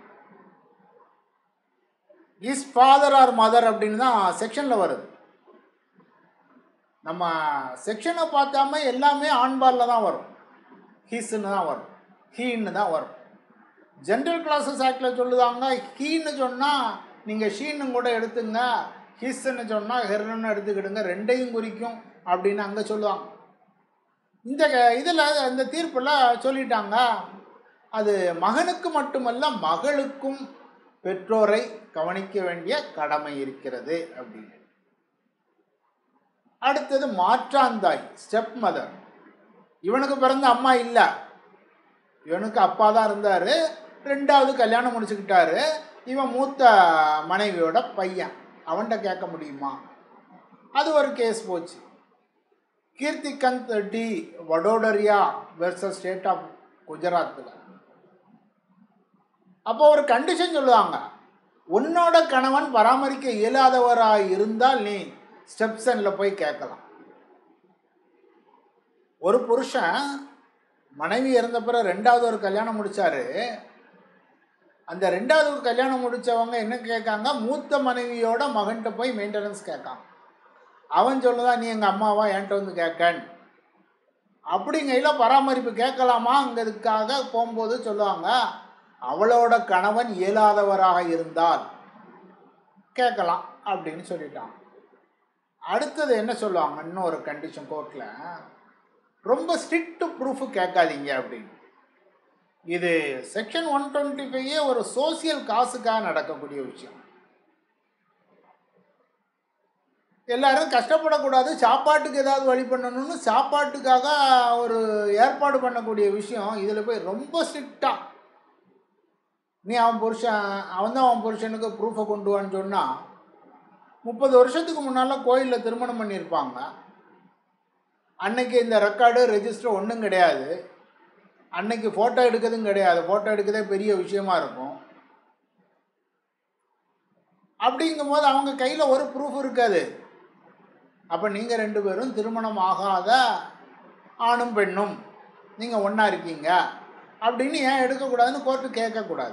இஸ் ஃபாதர் ஆர் மதர் அப்படின்னு தான் செக்ஷனில் வருது நம்ம செக்ஷனை பார்த்தாம எல்லாமே ஆண்பாலில் தான் வரும் ஹீஸ்ன்னு தான் வரும் ஹீன்னு தான் வரும் ஜென்ரல் கிளாஸஸ் ஆக்டில் சொல்லுதாங்க ஹீன்னு சொன்னால் நீங்கள் ஷீன்னு கூட எடுத்துங்க ஹிஸ்ன்னு சொன்னால் ஹெர்ன்னு எடுத்துக்கிடுங்க ரெண்டையும் குறிக்கும் அப்படின்னு அங்கே சொல்லுவாங்க இந்த இதில் இந்த தீர்ப்பில் சொல்லிட்டாங்க அது மகனுக்கு மட்டுமல்ல மகளுக்கும் பெற்றோரை கவனிக்க வேண்டிய கடமை இருக்கிறது அப்படின்னு அடுத்தது மாற்றாந்தாய் ஸ்டெப் மதர் இவனுக்கு பிறந்த அம்மா இல்லை இவனுக்கு அப்பா தான் இருந்தார் ரெண்டாவது கல்யாணம் முடிச்சுக்கிட்டாரு இவன் மூத்த மனைவியோட பையன் அவன்கிட்ட கேட்க முடியுமா அது ஒரு கேஸ் போச்சு Kirtikant D Vadodaria versus state of குஜராத்தில் அப்போ ஒரு கண்டிஷன் சொல்லுவாங்க உன்னோட கணவன் பராமரிக்க இயலாதவராக இருந்தால் நீ ஸ்டெப்சனில் போய் கேட்கலாம் ஒரு புருஷன் மனைவி இறந்த பிறகு ரெண்டாவது ஒரு கல்யாணம் முடிச்சாரு அந்த ரெண்டாவது கல்யாணம் முடித்தவங்க என்ன கேட்காங்க மூத்த மனைவியோட மகன்கிட்ட போய் மெயின்டெனன்ஸ் கேட்கான் அவன் சொல்லுதான் நீ எங்கள் அம்மாவா என்கிட்ட வந்து கேட்கன்னு அப்படிங்கையில் பராமரிப்பு கேட்கலாமாங்கிறதுக்காக போகும்போது சொல்லுவாங்க அவளோட கணவன் இயலாதவராக இருந்தால் கேட்கலாம் அப்படின்னு சொல்லிட்டான் அடுத்தது என்ன சொல்லுவாங்க இன்னொரு கண்டிஷன் கோர்ட்டில் ரொம்ப ஸ்ட்ரிக்ட் ப்ரூஃபு கேட்காதீங்க அப்படின்னு இது செக்ஷன் ஒன் டுவெண்ட்டி ஃபைவ் ஒரு சோசியல் காசுக்காக நடக்கக்கூடிய விஷயம் எல்லாரும் கஷ்டப்படக்கூடாது சாப்பாட்டுக்கு ஏதாவது வழி பண்ணணும்னு சாப்பாட்டுக்காக ஒரு ஏற்பாடு பண்ணக்கூடிய விஷயம் இதில் போய் ரொம்ப ஸ்ட்ரிக்டாக நீ அவன் புருஷன் அவன் தான் அவன் புருஷனுக்கு ப்ரூஃபை கொண்டு வான்னு சொன்னால் முப்பது வருஷத்துக்கு முன்னால் கோயிலில் திருமணம் பண்ணியிருப்பாங்க அன்னைக்கு இந்த ரெக்கார்டு ரெஜிஸ்டர் ஒன்றும் கிடையாது அன்னைக்கு ஃபோட்டோ எடுக்கிறதும் கிடையாது ஃபோட்டோ எடுக்கிறதே பெரிய விஷயமா இருக்கும் அப்படிங்கும்போது அவங்க கையில் ஒரு ப்ரூஃப் இருக்காது அப்போ நீங்கள் ரெண்டு பேரும் திருமணம் ஆகாத ஆணும் பெண்ணும் நீங்கள் ஒன்றா இருக்கீங்க அப்படின்னு ஏன் எடுக்கக்கூடாதுன்னு கோர்ட்டு கேட்கக்கூடாது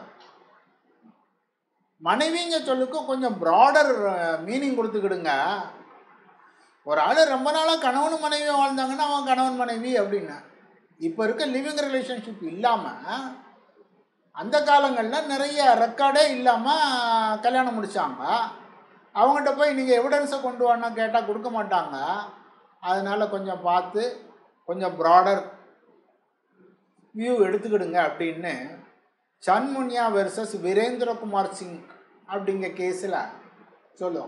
மனைவிங்க சொல்லுக்கு கொஞ்சம் ப்ராடர் மீனிங் கொடுத்துக்கிடுங்க ஒரு ஆள் ரொம்ப நாளாக கணவன் மனைவி வாழ்ந்தாங்கன்னா அவன் கணவன் மனைவி அப்படின்னு இப்போ இருக்க லிவிங் ரிலேஷன்ஷிப் இல்லாமல் அந்த காலங்களில் நிறைய ரெக்கார்டே இல்லாமல் கல்யாணம் முடித்தாங்க அவங்ககிட்ட போய் நீங்கள் எவிடன்ஸை கொண்டு வானா கேட்டால் கொடுக்க மாட்டாங்க அதனால் கொஞ்சம் பார்த்து கொஞ்சம் ப்ராடர் வியூ எடுத்துக்கிடுங்க அப்படின்னு சன்முன்யா வெர்சஸ் வீரேந்திரகுமார் சிங் அப்படிங்கிற கேஸில் சொல்லுவோம்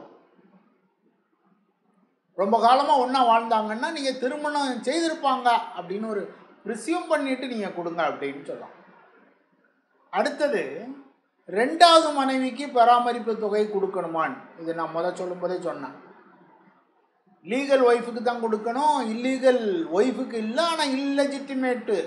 ரொம்ப காலமாக ஒன்றா வாழ்ந்தாங்கன்னா நீங்கள் திருமணம் செய்திருப்பாங்க அப்படின்னு ஒரு ரிசியூம் பண்ணிட்டு நீங்கள் கொடுங்க அப்படின்னு சொல்லலாம் அடுத்தது ரெண்டாவது மனைவிக்கு பராமரிப்பு தொகை கொடுக்கணுமான்னு இது நான் முத சொல்லும்போதே சொன்னேன் லீகல் ஒய்ஃபுக்கு தான் கொடுக்கணும் இல்லீகல் ஒய்ஃபுக்கு இல்லை ஆனால் இல்லெஜிட்டிமேட்டு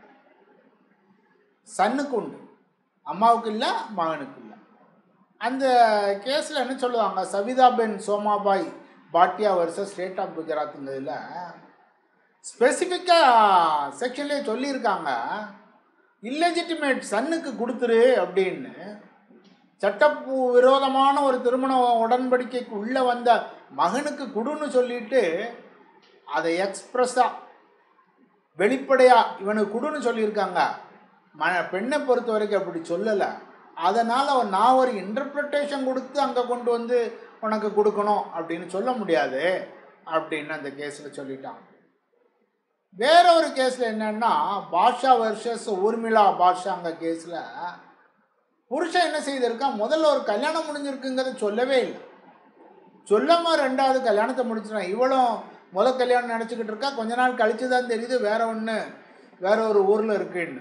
சன்னுக்கு உண்டு அம்மாவுக்கு இல்லை மகனுக்கு இல்லை அந்த கேஸில் என்ன சொல்லுவாங்க Savitaben Somabhai Bhatia versus state of குஜராத்துங்கிறதுல ஸ்பெசிஃபிக்காக செக்ஷன்லேயே சொல்லியிருக்காங்க இல்லெஜிட்டிமேட் சன்னுக்கு கொடுத்துரு அப்படின்னு சட்டப்பூ விரோதமான ஒரு திருமண உடன்படிக்கைக்கு உள்ளே வந்த மகனுக்கு கொடுன்னு சொல்லிட்டு அதை எக்ஸ்ப்ரெஸ்ஸாக வெளிப்படையாக இவனுக்கு கொடுன்னு சொல்லியிருக்காங்க ம பெண்ணை பொறுத்த வரைக்கும் அப்படி சொல்லலை அதனால் நான் ஒரு இன்டர்பிரிட்டேஷன் கொடுத்து அங்கே கொண்டு வந்து உனக்கு கொடுக்கணும் அப்படின்னு சொல்ல முடியாது அப்படின்னு அந்த கேஸில் சொல்லிட்டான் வேற ஒரு கேஸில் என்னன்னா பாஷா வர்சஸ் ஊர்மிளா பாஷாங்க கேஸில் புருஷன் என்ன செய்திருக்கான் முதல்ல ஒரு கல்யாணம் முடிஞ்சிருக்குங்கிறத சொல்லவே இல்லை சொல்லாமல் ரெண்டாவது கல்யாணத்தை முடிச்சிடான் இவளும் முத கல்யாணம் நினச்சிக்கிட்டு இருக்கா கொஞ்ச நாள் கழிச்சு தான் தெரியுது வேற ஒன்று வேற ஒரு ஊரில் இருக்குன்னு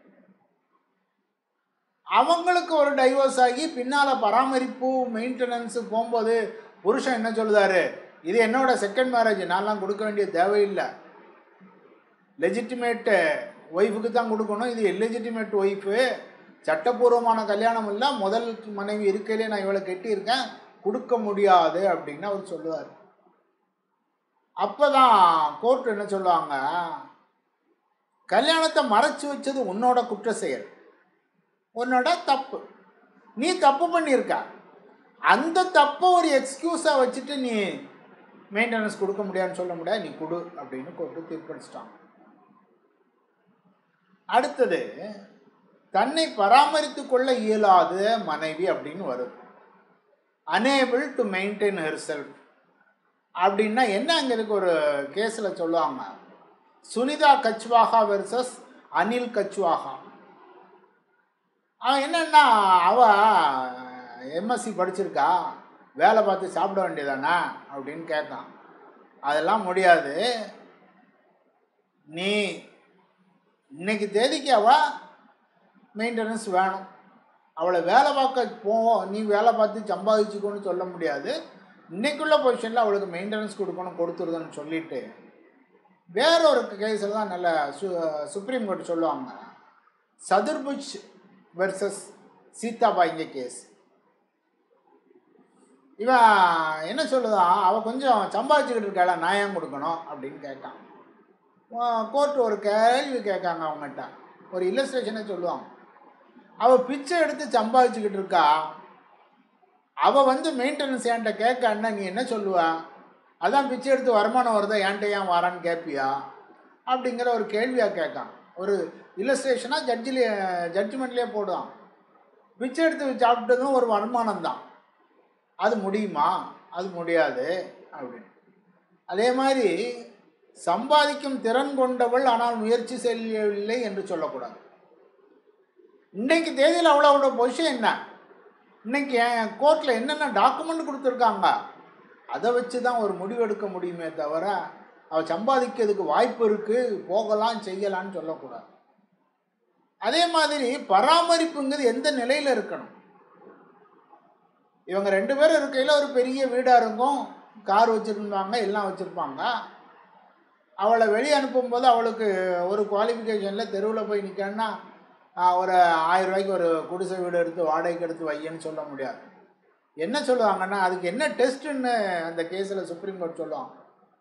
அவங்களுக்கு ஒரு டைவர்ஸ் ஆகி பின்னால் பராமரிப்பு மெயின்டெனன்ஸு போகும்போது புருஷன் என்ன சொல்லுதாரு இது என்னோட செகண்ட் மேரேஜ் நான்லாம் கொடுக்க வேண்டிய தேவையில்லை லெஜிட்டிமேட்டு ஒய்ஃபுக்கு தான் கொடுக்கணும் இது இல்லெஜிட்டிமேட் ஒய்ஃபு சட்டப்பூர்வமான கல்யாணம் இல்லை முதல் மனைவி இருக்கையிலே நான் இவளை கட்டியிருக்கேன் கொடுக்க முடியாது அப்படின்னு அவர் சொல்லுவார் அப்போ தான் கோர்ட் என்ன சொல்லுவாங்க கல்யாணத்தை மறைச்சு வச்சது உன்னோட குற்ற செயல் உன்னோட தப்பு நீ தப்பு பண்ணியிருக்க அந்த தப்பை ஒரு எக்ஸ்கியூஸாக வச்சுட்டு நீ மெயின்டெனன்ஸ் கொடுக்க முடியாதுன்னு சொல்ல முடியாது நீ கொடு அப்படின்னு கோர்ட்டு தீர்ப்பளிச்சிட்டாங்க அடுத்தது தன்னை பராமரித்து கொள்ள இயலாத மனைவி அப்படின்னு வருது unable to maintain herself அப்படின்னா என்ன அங்கே இருக்கு ஒரு கேஸில் சொல்லுவாங்க சுனிதா கச்வாகா வெர்சஸ் அனில் கச்வாகா அவன் என்னன்னா அவ எம்எஸ்சி படிச்சிருக்கா வேலை பார்த்து சாப்பிட வேண்டியதானே அப்படின்னு கேட்கான் அதெல்லாம் முடியாது நீ இன்னைக்கு தேதிக்கு அவ மெயின்டெனன்ஸ் வேணும் அவளை வேலை பார்க்க போவோம் நீ வேலை பார்த்து சம்பாதிச்சுக்கோன்னு சொல்ல முடியாது இன்னைக்குள்ள பொசிஷனில் அவளுக்கு மெயின்டெனன்ஸ் கொடுக்கணும் கொடுத்துருதுன்னு சொல்லிட்டு வேற ஒரு கேஸில் தான் நல்ல சு சுப்ரீம் கோர்ட் சொல்லுவாங்க சதுர்புஜ் வெர்சஸ் சீதாபாய்ங்க கேஸ் இவன் என்ன சொல்லுதான் அவள் கொஞ்சம் சம்பாதிச்சுக்கிட்டு இருக்காள நான் ஏன் கொடுக்கணும் அப்படின்னு கேட்டான் கோர்ட் ஒரு கேள்வி கேட்காங்க அவங்ககிட்ட ஒரு இல்லஸ்ட்ரேஷனை சொல்லுவாங்க அவள் பிச்சை எடுத்து சம்பாதிச்சுக்கிட்டு இருக்கா அவள் வந்து மெயின்டெனன்ஸ் என்கிட்ட கேட்க அண்ணா நீ என்ன சொல்லுவா அதான் பிச்சை எடுத்து வருமானம் வருதா என்கிட்ட ஏன் வரான்னு கேட்பியா அப்படிங்கிற ஒரு கேள்வியாக கேட்கான் ஒரு இல்லஸ்ட்ரேஷனாக ஜட்ஜிலே ஜட்ஜ்மெண்ட்லேயே போடுவான் பிச்சை எடுத்து சாப்பிட்டதும் ஒரு வருமானம் தான் அது முடியுமா அது முடியாது அப்படின்னு அதே மாதிரி சம்பாதிக்கும் திறன் கொண்டவள் ஆனால் முயற்சி செய்யவில்லை என்று சொல்லக்கூடாது இன்னைக்கு தேதியில் அவ்வளோட பொசிஷன் என்ன இன்னைக்கு என் கோர்ட்டில் என்னென்ன டாக்குமெண்ட் கொடுத்துருக்காங்க அதை வச்சு தான் ஒரு முடிவெடுக்க முடியுமே தவிர அவள் சம்பாதிக்கிறதுக்கு வாய்ப்பு இருக்குது போகலாம் செய்யலான்னு சொல்லக்கூடாது அதே மாதிரி பராமரிப்புங்கிறது எந்த நிலையில் இருக்கணும் இவங்க ரெண்டு பேரும் இருக்கையில் ஒரு பெரிய வீடாக இருக்கும் கார் வச்சுருந்தாங்க எல்லாம் வச்சுருப்பாங்க அவளை வெளியே அனுப்பும்போது அவளுக்கு ஒரு குவாலிஃபிகேஷனில் தெருவில் போய் நிற்கன்னா ஒரு ஆயிரம் ரூபாய்க்கு ஒரு குடிசை வீடு எடுத்து வாடகைக்கு எடுத்து வையன்னு சொல்ல முடியாது என்ன சொல்லுவாங்கன்னா அதுக்கு என்ன டெஸ்ட்டுன்னு அந்த கேஸில் சுப்ரீம் கோர்ட் சொல்லுவாங்க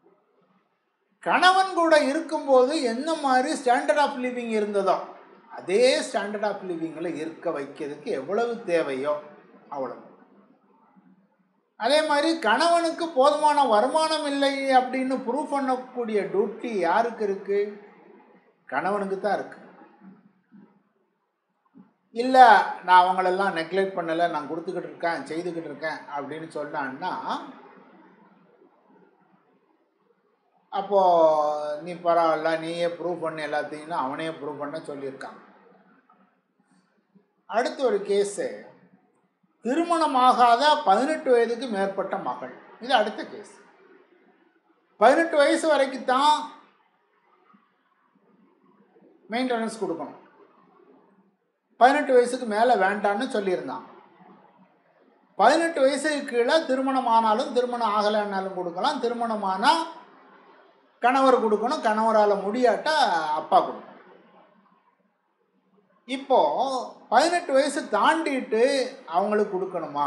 கணவன் கூட இருக்கும்போது என்ன மாதிரி ஸ்டாண்டர்ட் ஆஃப் லிவிங் இருந்ததோ அதே ஸ்டாண்டர்ட் ஆஃப் லிவிங்கில் இருக்க வைக்கிறதுக்கு எவ்வளவு தேவையோ அவ்வளவு அதே மாதிரி கணவனுக்கு போதுமான வருமானம் இல்லை அப்படின்னு ப்ரூவ் பண்ணக்கூடிய டியூட்டி யாருக்கு இருக்கு கணவனுக்கு தான் இருக்கு இல்லை நான் அவங்களெல்லாம் நெக்லெக்ட் பண்ணலை நான் கொடுத்துக்கிட்டு இருக்கேன் செய்துக்கிட்டு இருக்கேன் அப்படின்னு சொன்னான்னா அப்போது நீ பரவாயில்ல நீயே ப்ரூவ் பண்ண எல்லாத்தையும் அவனே ப்ரூவ் பண்ண சொல்லியிருக்கான் அடுத்து ஒரு கேஸு திருமணமாகாத பதினெட்டு வயதுக்கு மேற்பட்ட மகள் இது அடுத்த கேஸ் பதினெட்டு வயசு வரைக்கும் தான் மெயின்டெனன்ஸ் கொடுக்கணும் பதினெட்டு வயசுக்கு மேலே வேண்டான்னு சொல்லியிருந்தான் பதினெட்டு வயசுக்கு கீழே திருமணம் ஆனாலும் திருமணம் ஆகலைன்னாலும் கொடுக்கலாம் திருமணம் ஆனால் கணவர் கொடுக்கணும் கணவரால் முடியாட்டா அப்பா கொடுக்கணும் இப்போ பதினெட்டு வயசு தாண்டிட்டு அவங்களுக்கு கொடுக்கணுமா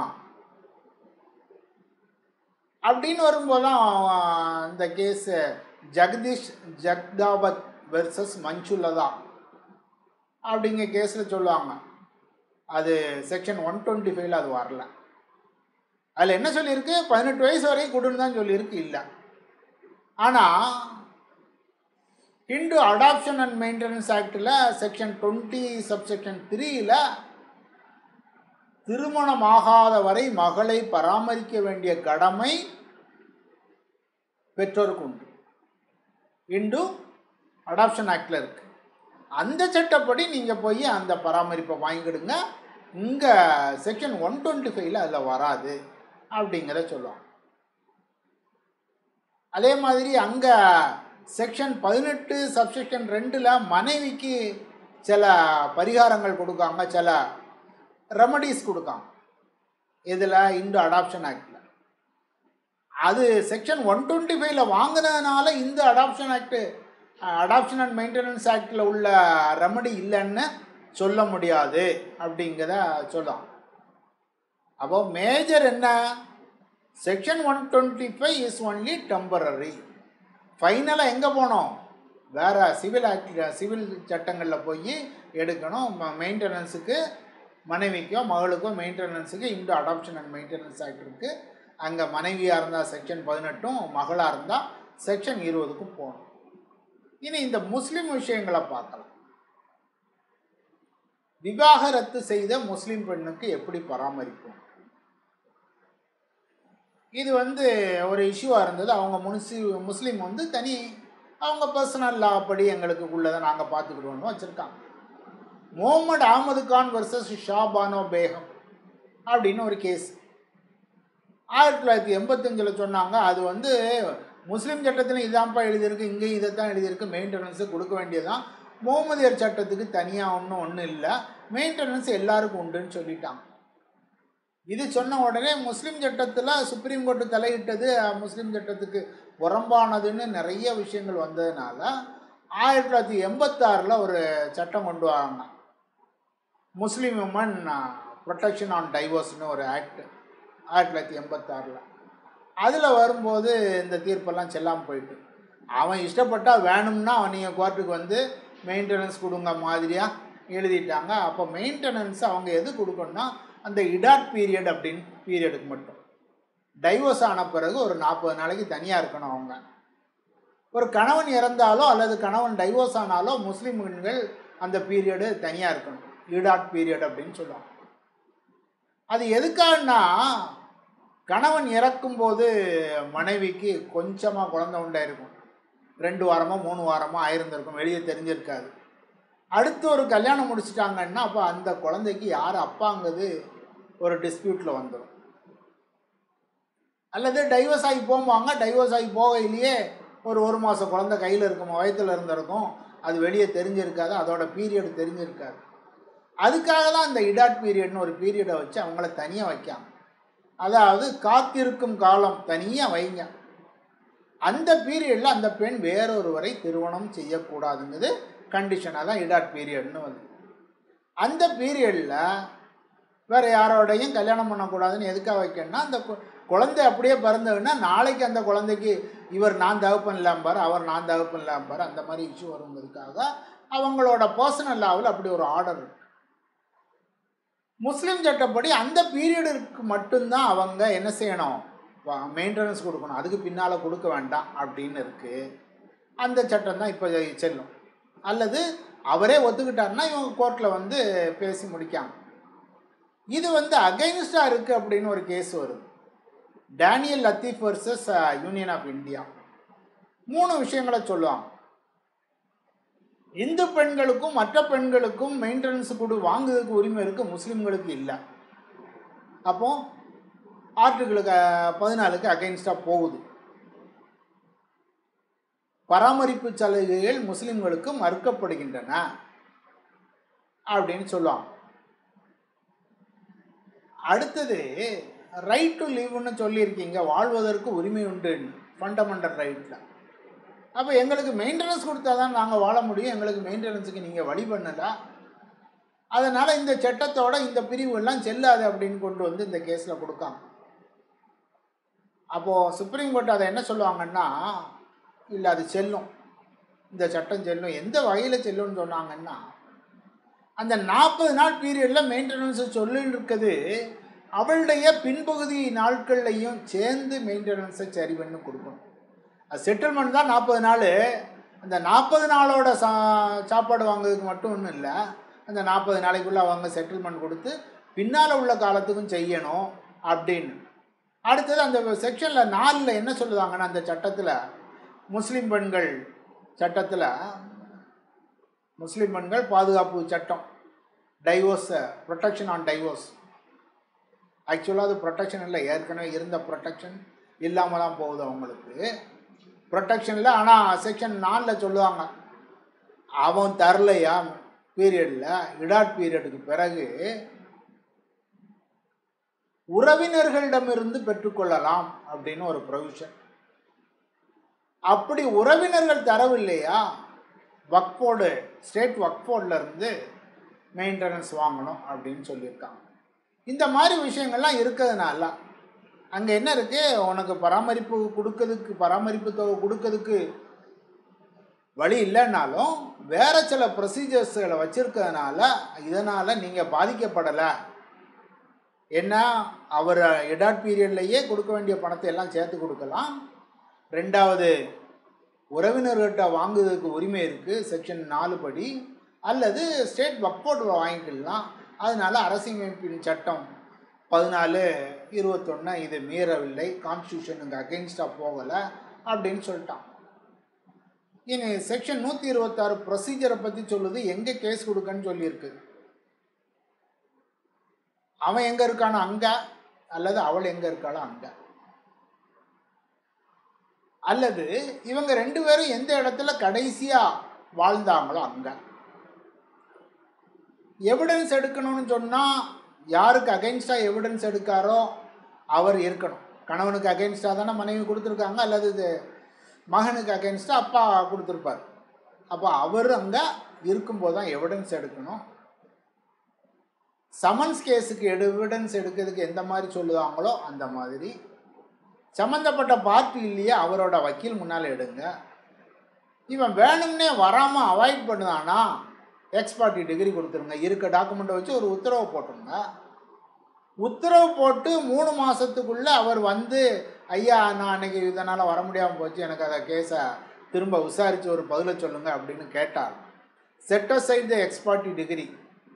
அப்படின்னு வரும்போது தான் இந்த கேஸ் ஜெகதீஷ் ஜக்தாபத் வெர்சஸ் மஞ்சுலதா அப்படிங்கிற கேஸில் சொல்லுவாங்க அது செக்ஷன் ஒன் டுவெண்ட்டி ஃபைவ்ல அது வரல அதில் என்ன சொல்லியிருக்கு பதினெட்டு வயசு வரைக்கும் கொடுன்னு தான் சொல்லியிருக்கு இல்லை ஆனால் ஹிந்து அடாப்ஷன் அண்ட் மெயின்டெனன்ஸ் ஆக்டில் செக்ஷன் டுவெண்ட்டி சப்செக்ஷன் த்ரீயில் திருமணமாகாத வரை மகளை பராமரிக்க வேண்டிய கடமை பெற்றோருக்கு உண்டு இண்டு அடாப்ஷன் ஆக்டில் இருக்கு அந்த சட்டப்படி நீங்கள் போய் அந்த பராமரிப்பை வாங்கிடுங்க இங்கே செக்ஷன் ஒன் டுவெண்ட்டி ஃபைவ்ல அதில் வராது அப்படிங்கிறத சொல்லுவாங்க அதே மாதிரி அங்கே செக்ஷன் பதினெட்டு சப்செக்ஷன் ரெண்டில் மனைவிக்கு சில பரிகாரங்கள் கொடுக்காங்க சில ரெமடிஸ் கொடுக்காங்க இதில் இந்து அடாப்ஷன் ஆக்டில் அது செக்ஷன் ஒன் டுவெண்ட்டி ஃபைவ்ல வாங்கினதுனால இந்த adoption act adoption and maintenance ஆக்டில் உள்ள ரெமடி இல்லைன்னு சொல்ல முடியாது அப்படிங்கிறத சொல்லலாம் அப்போ மேஜர் என்ன section one twenty five is only temporary ஃபைனலாக எங்கே போனோம் வேறு சிவில் ஆக்ட் சிவில் சட்டங்களில் போய் எடுக்கணும் மெயின்டெனன்ஸுக்கு மனைவிக்கோ மகளுக்கோ மெயின்டெனன்ஸுக்கு இந்த அடாப்ஷன் அண்ட் மெயின்டெனன்ஸ் ஆக்ட் இருக்குது அங்கே மனைவியாக இருந்தால் செக்ஷன் பதினெட்டும் மகளாக இருந்தால் செக்ஷன் இருபதுக்கும் போகணும் இனி இந்த முஸ்லீம் விஷயங்களை பார்க்கலாம் விவாகரத்து செய்த முஸ்லீம் பெண்ணுக்கு எப்படி பராமரிப்போம் இது வந்து ஒரு இஷ்யூவாக இருந்தது அவங்க முனிசி முஸ்லீம் வந்து தனி அவங்க பர்சனல் லா படி எங்களுக்கு உள்ளதை நாங்கள் பார்த்துக்கிடுவோம்னு வச்சுருக்காங்க முகமது அகமது கான் வர்சஸ் ஷாபானோ பேகம் அப்படின்னு ஒரு கேஸ் ஆயிரத்தி தொள்ளாயிரத்தி எண்பத்தஞ்சில் சொன்னாங்க அது வந்து முஸ்லீம் சட்டத்தில் இதான்ப்பா எழுதியிருக்கு இங்கேயும் இதை தான் எழுதியிருக்கு மெயின்டெனன்ஸு கொடுக்க வேண்டியதுதான் முகமதியர் சட்டத்துக்கு தனியாக ஒன்றும் ஒன்றும் இல்லை மெயின்டெனன்ஸ் எல்லாருக்கும் உண்டுன்னு சொல்லிட்டாங்க இது சொன்ன உடனே முஸ்லீம் சட்டத்தில் சுப்ரீம் கோர்ட்டு தலையிட்டது முஸ்லீம் சட்டத்துக்கு புறம்பானதுன்னு நிறைய விஷயங்கள் வந்ததுனால ஆயிரத்தி தொள்ளாயிரத்தி எண்பத்தாறில் ஒரு சட்டம் கொண்டு வராங்க முஸ்லீம் உமன் ப்ரொடெக்ஷன் ஆன் டைவோர்ஸ்னு ஒரு ஆக்ட் ஆயிரத்தி தொள்ளாயிரத்தி எண்பத்தாறில் அதில் வரும்போது இந்த தீர்ப்பெல்லாம் செல்லாமல் போயிட்டு அவன் இஷ்டப்பட்டால் வேணும்னா அவன் நீங்கள் கோர்ட்டுக்கு வந்து மெயின்டெனன்ஸ் கொடுங்க மாதிரியாக எழுதிட்டாங்க அப்போ மெயின்டெனன்ஸ் அவங்க எது கொடுக்கணும்னா அந்த இடாட் பீரியட் அப்படின்னு பீரியடுக்கு மட்டும் டைவோர்ஸ் ஆன பிறகு ஒரு நாற்பது நாளைக்கு தனியாக இருக்கணும் அவங்க ஒரு கணவன் இறந்தாலோ அல்லது கணவன் டைவோர்ஸ் ஆனாலோ முஸ்லீம் பெண்கள் அந்த பீரியடு தனியாக இருக்கணும் ஈடாட் பீரியட் அப்படின்னு சொல்லுவாங்க அது எதுக்காகனா கணவன் இறக்கும்போது மனைவிக்கு கொஞ்சமாக குழந்தை உண்டாயிருக்கும் ரெண்டு வாரமோ மூணு வாரமோ ஆயிருந்திருக்கும் வெளியே தெரிஞ்சிருக்காது அடுத்து ஒரு கல்யாணம் முடிச்சிட்டாங்கன்னா அப்போ அந்த குழந்தைக்கு யார் அப்பாங்கிறது ஒரு டிஸ்பியூட்டில் வந்துடும் அல்லது டைவர்ஸ் ஆகி போவாங்க டைவர்ஸ் ஆகி போகையிலேயே ஒரு ஒரு மாதம் குழந்தை கையில் இருக்கும் வயத்தில் இருந்திருக்கும் அது வெளியே தெரிஞ்சிருக்காது அதோட பீரியட் தெரிஞ்சிருக்காது அதுக்காக தான் இந்த இடாட் பீரியட்னு ஒரு பீரியடை வச்சு அவங்கள தனியாக வைக்காங்க அதாவது காத்திருக்கும் காலம் தனியாக வைங்க அந்த பீரியடில் அந்த பெண் வேறொருவரை திருமணம் செய்யக்கூடாதுங்கிறது கண்டிஷனாக தான் இடாட் பீரியட்னு வந்து அந்த பீரியடில் வேறு யாரோடையும் கல்யாணம் பண்ணக்கூடாதுன்னு எதுக்காக வைக்கணும்னா அந்த கு- குழந்தை அப்படியே பிறந்ததுன்னா நாளைக்கு அந்த குழந்தைக்கு இவர் நான் தகப்பன் இல்லாம்பார் அவர் நான் தகப்பன் இல்லாம்பார் அந்த மாதிரி இஷ்யூ வருங்கிறதுக்காக அவங்களோட பர்சனல் லாவில் அப்படி ஒரு ஆர்டர் இருக்கு முஸ்லீம் சட்டப்படி அந்த பீரியடுக்கு மட்டும்தான் அவங்க என்ன செய்யணும் மெயின்டெனன்ஸ் கொடுக்கணும் அதுக்கு பின்னால் கொடுக்க வேண்டாம் அப்படின்னு இருக்குது அந்த சட்டம் தான் இப்போ செல்லும் அல்லது அவரே ஒத்துக்கிட்டாருன்னா இவங்க கோர்ட்டில் வந்து பேசி முடிக்காங்க இது வந்து அகைன்ஸ்டாக இருக்குது அப்படின்னு ஒரு கேஸ் வருது Daniel Latif versus Union of India மூணு விஷயங்களை சொல்லுவாங்க இந்து பெண்களுக்கும் மற்ற பெண்களுக்கும் மெயின்டெனன்ஸ் கொடு வாங்குறதுக்கு உரிமை இருக்குது முஸ்லீம்களுக்கு இல்லை அப்போ ஆர்டிகளுக்கு பதினாலுக்கு அகைன்ஸ்டாக போகுது பராமரிப்பு சலுகைகள் முஸ்லிம்களுக்கு மறுக்கப்படுகின்றன அப்படின்னு சொல்லுவாங்க அடுத்தது ரைட் டு லீவ்னு சொல்லியிருக்கீங்க வாழ்வதற்கு உரிமை உண்டு ஃபண்டமெண்டல் ரைட்டில் அப்போ எங்களுக்கு மெயின்டெனன்ஸ் கொடுத்தா தான் நாங்கள் வாழ முடியும் எங்களுக்கு மெயின்டெனன்ஸுக்கு நீங்கள் வழி பண்ணலை அதனால் இந்த சட்டத்தோட இந்த பிரிவுகள்லாம் செல்லாது அப்படின்னு கொண்டு வந்து இந்த கேஸில் கொடுக்காங்க அப்போது சுப்ரீம் கோர்ட் அதை என்ன சொல்லுவாங்கன்னா இல்லை அது செல்லும் இந்த சட்டம் செல்லும் எந்த வகையில் செல்லும்னு சொன்னாங்கன்னா அந்த நாற்பது நாள் பீரியடில் மெயின்டெனன்ஸை சொல்லிருக்குது அவளுடைய பின்பகுதி நாட்கள்லையும் சேர்ந்து மெயின்டெனன்ஸை சரி பண்ணி கொடுக்கணும் அது செட்டில்மெண்ட் தான் நாற்பது நாள் அந்த நாற்பது நாளோட சா சாப்பாடு வாங்குறதுக்கு மட்டும் ஒன்றும் இல்லை அந்த நாற்பது நாளைக்குள்ளே அவங்க செட்டில்மெண்ட் கொடுத்து பின்னால் உள்ள காலத்துக்கும் செய்யணும் அப்படின்னு அடுத்தது அந்த செக்ஷனில் நாலில் என்ன சொல்லுவாங்கன்னா அந்த சட்டத்தில் முஸ்லீம் பெண்கள் சட்டத்தில் முஸ்லீம் பெண்கள் பாதுகாப்பு சட்டம் டைவோர்ஸ் ப்ரொடெக்ஷன் ஆன் டைவோர்ஸ் ஆக்சுவலாக அது ப்ரொடெக்ஷன் இல்லை ஏற்கனவே இருந்த ப்ரொடெக்ஷன் இல்லாமல் தான் போகுது அவங்களுக்கு ப்ரொடெக்ஷன் இல்லை ஆனால் செக்ஷன் நாலில் சொல்லுவாங்க அவன் தரலையா பீரியடில் இடாட் பீரியடுக்கு பிறகு உறவினர்களிடமிருந்து பெற்றுக்கொள்ளலாம் அப்படின்னு ஒரு ப்ரொவிஷன் அப்படி உறவினர்கள் தரவில்லையா வக்போர்டு ஸ்டேட் வக்போர்டில் இருந்து மெயின்டெனன்ஸ் வாங்கணும் அப்படின்னு சொல்லியிருக்காங்க இந்த மாதிரி விஷயங்கள்லாம் இருக்கிறதுனால அங்கே என்ன இருக்கு உனக்கு பராமரிப்பு கொடுக்கறதுக்கு பராமரிப்பு தொகை கொடுக்கறதுக்கு வழி இல்லைன்னாலும் வேற சில ப்ரொசீஜர்ஸ்களை வச்சிருக்கிறதுனால இதனால் நீங்கள் பாதிக்கப்படலை என்ன அவர் எடாட் பீரியட்லேயே கொடுக்க வேண்டிய பணத்தை எல்லாம் சேர்த்து கொடுக்கலாம் ரெண்டாவது உறவினர்கிட்ட வாங்குறதுக்கு உரிமை இருக்குது செக்ஷன் நாலு படி அல்லது ஸ்டேட் வக்போர்ட் வாங்கிக்கலாம் அதனால அரசியலமைப்பின் சட்டம் பதினாலு இருபத்தொன்று இது மீறவில்லை கான்ஸ்டியூஷனுக்கு அகெயின்ஸ்டாக போகலை அப்படின்னு சொல்லிட்டான் இனி செக்ஷன் நூற்றி இருபத்தாறு ப்ரொசீஜரை பற்றி சொல்லுது எங்கே கேஸ் கொடுக்கன்னு சொல்லியிருக்கு அவன் எங்கே இருக்கானோ அங்கே அல்லது அவள் எங்கே இருக்காளோ அங்கே அல்லது இவங்க ரெண்டு பேரும் எந்த இடத்துல கடைசியாக வாழ்ந்தாங்களோ அங்கே எவிடன்ஸ் எடுக்கணும்னு சொன்னால் யாருக்கு அகைன்ஸ்டாக எவிடன்ஸ் எடுக்காரோ அவர் இருக்கணும் கணவனுக்கு அகைன்ஸ்டாக தானே மனைவி கொடுத்துருக்காங்க அல்லது இது மகனுக்கு அகைன்ஸ்டாக அப்பா கொடுத்துருப்பார் அப்போ அவர் அங்கே இருக்கும்போது தான் எவிடன்ஸ் எடுக்கணும் சமன்ஸ் கேஸுக்கு எவிடன்ஸ் எடுக்கிறதுக்கு எந்த மாதிரி சொல்லுவாங்களோ அந்த மாதிரி சம்மந்தப்பட்ட பார்ட்டி இல்லையே அவரோட வக்கீல் முன்னால் எடுங்க இவன் வேணும்னே வராமல் அவாய்ட் பண்ணுதானா எக்ஸ்பார்ட்டி டிகிரி கொடுத்துருங்க இருக்க டாக்குமெண்ட்டை வச்சு ஒரு உத்தரவு போட்டுருங்க உத்தரவு போட்டு மூணு மாதத்துக்குள்ளே அவர் வந்து ஐயா நான் அன்னைக்கு இதனால் வர முடியாமல் போச்சு எனக்கு அதை கேஸை திரும்ப விசாரித்து ஒரு பதிலை சொல்லுங்க அப்படின்னு கேட்டார் set aside the ex parte decree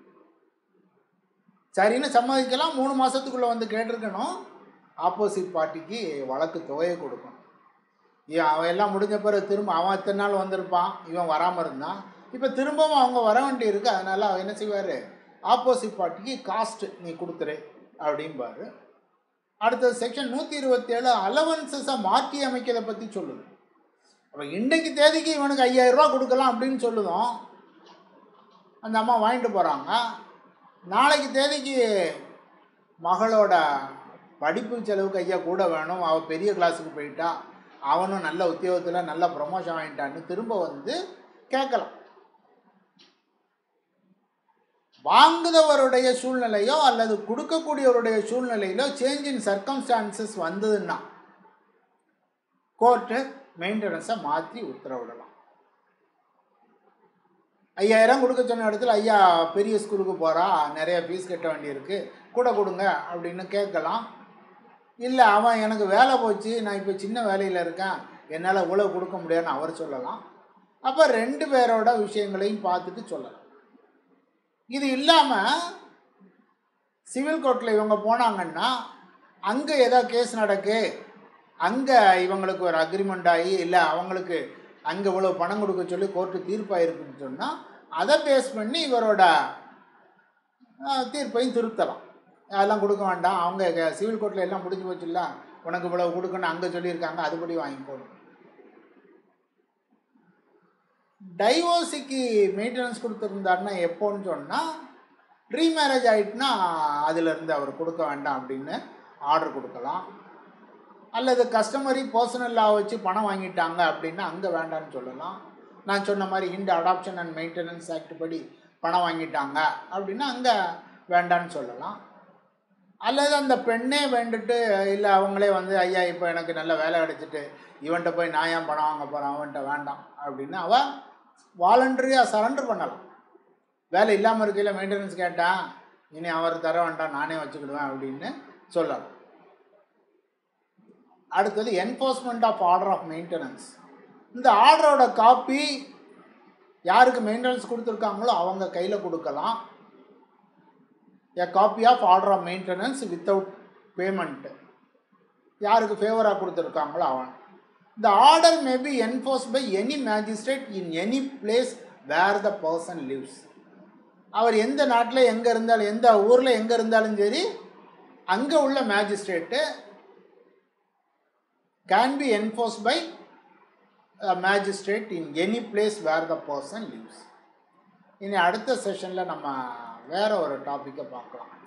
சரின்னு சம்மதிக்கலாம் மூணு மாதத்துக்குள்ளே வந்து கேட்டிருக்கணும் ஆப்போசிட் பார்ட்டிக்கு வழக்கு தொகையை கொடுக்கணும் இவன் அவன் எல்லாம் முடிஞ்ச பிறகு திரும்ப அவன் இத்தனை நாள் வந்திருப்பான் இவன் வராமல் இருந்தான் இப்போ திரும்பவும் அவங்க வர வேண்டி இருக்கு அதனால் அவன் என்ன செய்வார் ஆப்போசிட் பார்ட்டிக்கு காஸ்ட் நீ கொடுத்துரு அப்படிம்பாரு அடுத்தது செக்ஷன் நூற்றி இருபத்தேழு அலவன்சஸை மாற்றி அமைக்கிறதை பற்றி சொல்லுது அப்போ இன்றைக்கு தேதிக்கு இவனுக்கு ஐயாயிரம் ரூபா கொடுக்கலாம் அப்படின்னு சொல்லுதோம் அந்த அம்மா வாங்கிட்டு போகிறாங்க நாளைக்கு தேதிக்கு மகளோட படிப்பு செலவுக்கு ஐயா கூட வேணும் அவள் பெரிய கிளாஸுக்கு போயிட்டா அவனும் நல்ல உத்தியோகத்தில் நல்ல ப்ரொமோஷன் வாங்கிட்டான்னு திரும்ப வந்து கேட்கலாம் வாங்குதவருடைய சூழ்நிலையோ அல்லது கொடுக்கக்கூடியவருடைய சூழ்நிலையிலோ சேஞ்ச் இன் சர்க்கம்ஸ்டான்சஸ் வந்ததுன்னா கோர்ட்டு மெயின்டெனன்ஸை மாற்றி உத்தரவிடலாம் ஐயாயிரம் கொடுக்க சொன்ன இடத்துல ஐயா பெரிய ஸ்கூலுக்கு போகிறா நிறைய ஃபீஸ் கட்ட வேண்டியிருக்கு கூட கொடுங்க அப்படின்னு கேட்கலாம் இல்லை அவன் எனக்கு வேலை போச்சு நான் இப்போ சின்ன வேலையில் இருக்கேன் என்னால் இவ்வளோ கொடுக்க முடியாதுன்னு அவர் சொல்லலாம் அப்போ ரெண்டு பேரோட விஷயங்களையும் பார்த்துட்டு சொல்லலாம் இது இல்லாமல் சிவில் கோர்ட்டில் இவங்க போனாங்கன்னா அங்கே ஏதோ கேஸ் நடக்கு அங்கே இவங்களுக்கு ஒரு அக்ரிமெண்ட் ஆகி இல்லை அவங்களுக்கு அங்கே இவ்வளோ பணம் கொடுக்க சொல்லி கோர்ட்டு தீர்ப்பாயிருக்குன்னு சொன்னால் அதை பேஸ் பண்ணி இவரோட அஹ், தீர்ப்பையும் திருத்தலாம் அதெல்லாம் கொடுக்க வேண்டாம் அவங்க சிவில் கோர்ட்டில் எல்லாம் முடிஞ்சு போச்சுல்ல உனக்கு இவ்வளோ கொடுக்கணும் அங்கே சொல்லியிருக்காங்க அதுபடி வாங்கிக்கோணும் டைவோர்ஸுக்கு மெயின்டெனன்ஸ் கொடுத்துருந்தாருன்னா எப்போன்னு சொன்னால் ரீமேரேஜ் ஆகிட்டுனா அதிலிருந்து அவர் கொடுக்க வேண்டாம் அப்படின்னு ஆர்டர் கொடுக்கலாம் அல்லது கஸ்டமரி பர்சனல் லா வச்சு பணம் வாங்கிட்டாங்க அப்படின்னா அங்கே வேண்டாம்னு சொல்லலாம் நான் சொன்ன மாதிரி இந்த அடாப்ஷன் அண்ட் மெயின்டெனன்ஸ் ஆக்ட் படி பணம் வாங்கிட்டாங்க அப்படின்னா அங்கே வேண்டான்னு சொல்லலாம் அல்லது அந்த பெண்ணே வேண்டுட்டு இல்லை அவங்களே வந்து ஐயா இப்போ எனக்கு நல்ல வேலை கிடச்சிட்டு இவன்கிட்ட போய் நான் ஏன் பணம் வாங்க போகிறேன் அவன்கிட்ட வேண்டாம் அப்படின்னு அவள் வாலண்டரியாக சரண்டர் பண்ணலாம் வேலை இல்லாமல் இருக்கையில் மெயின்டெனன்ஸ் கேட்டான் இனி அவர் தர வேண்டாம் நானே வச்சுக்கிடுவேன் அப்படின்னு சொல்லலாம் அடுத்தது enforcement of order of maintenance இந்த ஆர்டரோட காப்பி யாருக்கு மெயின்டெனன்ஸ் கொடுத்துருக்காங்களோ அவங்க கையில் கொடுக்கலாம் a copy of order of maintenance without payment யாருக்கு ஃபேவராக கொடுத்துருக்காங்களோ அவன் இந்த order may be enforce by any magistrate in any place where the person lives அவர் எந்த நாட்டில் எங்கே இருந்தாலும் எந்த ஊரில் எங்கே இருந்தாலும் சரி அங்கே உள்ள magistrate can be enforce by magistrate in any place where the person lives இனி அடுத்த செஷனில் நம்ம வேற ஒரு டாப்பிக்கை பார்க்கலாம்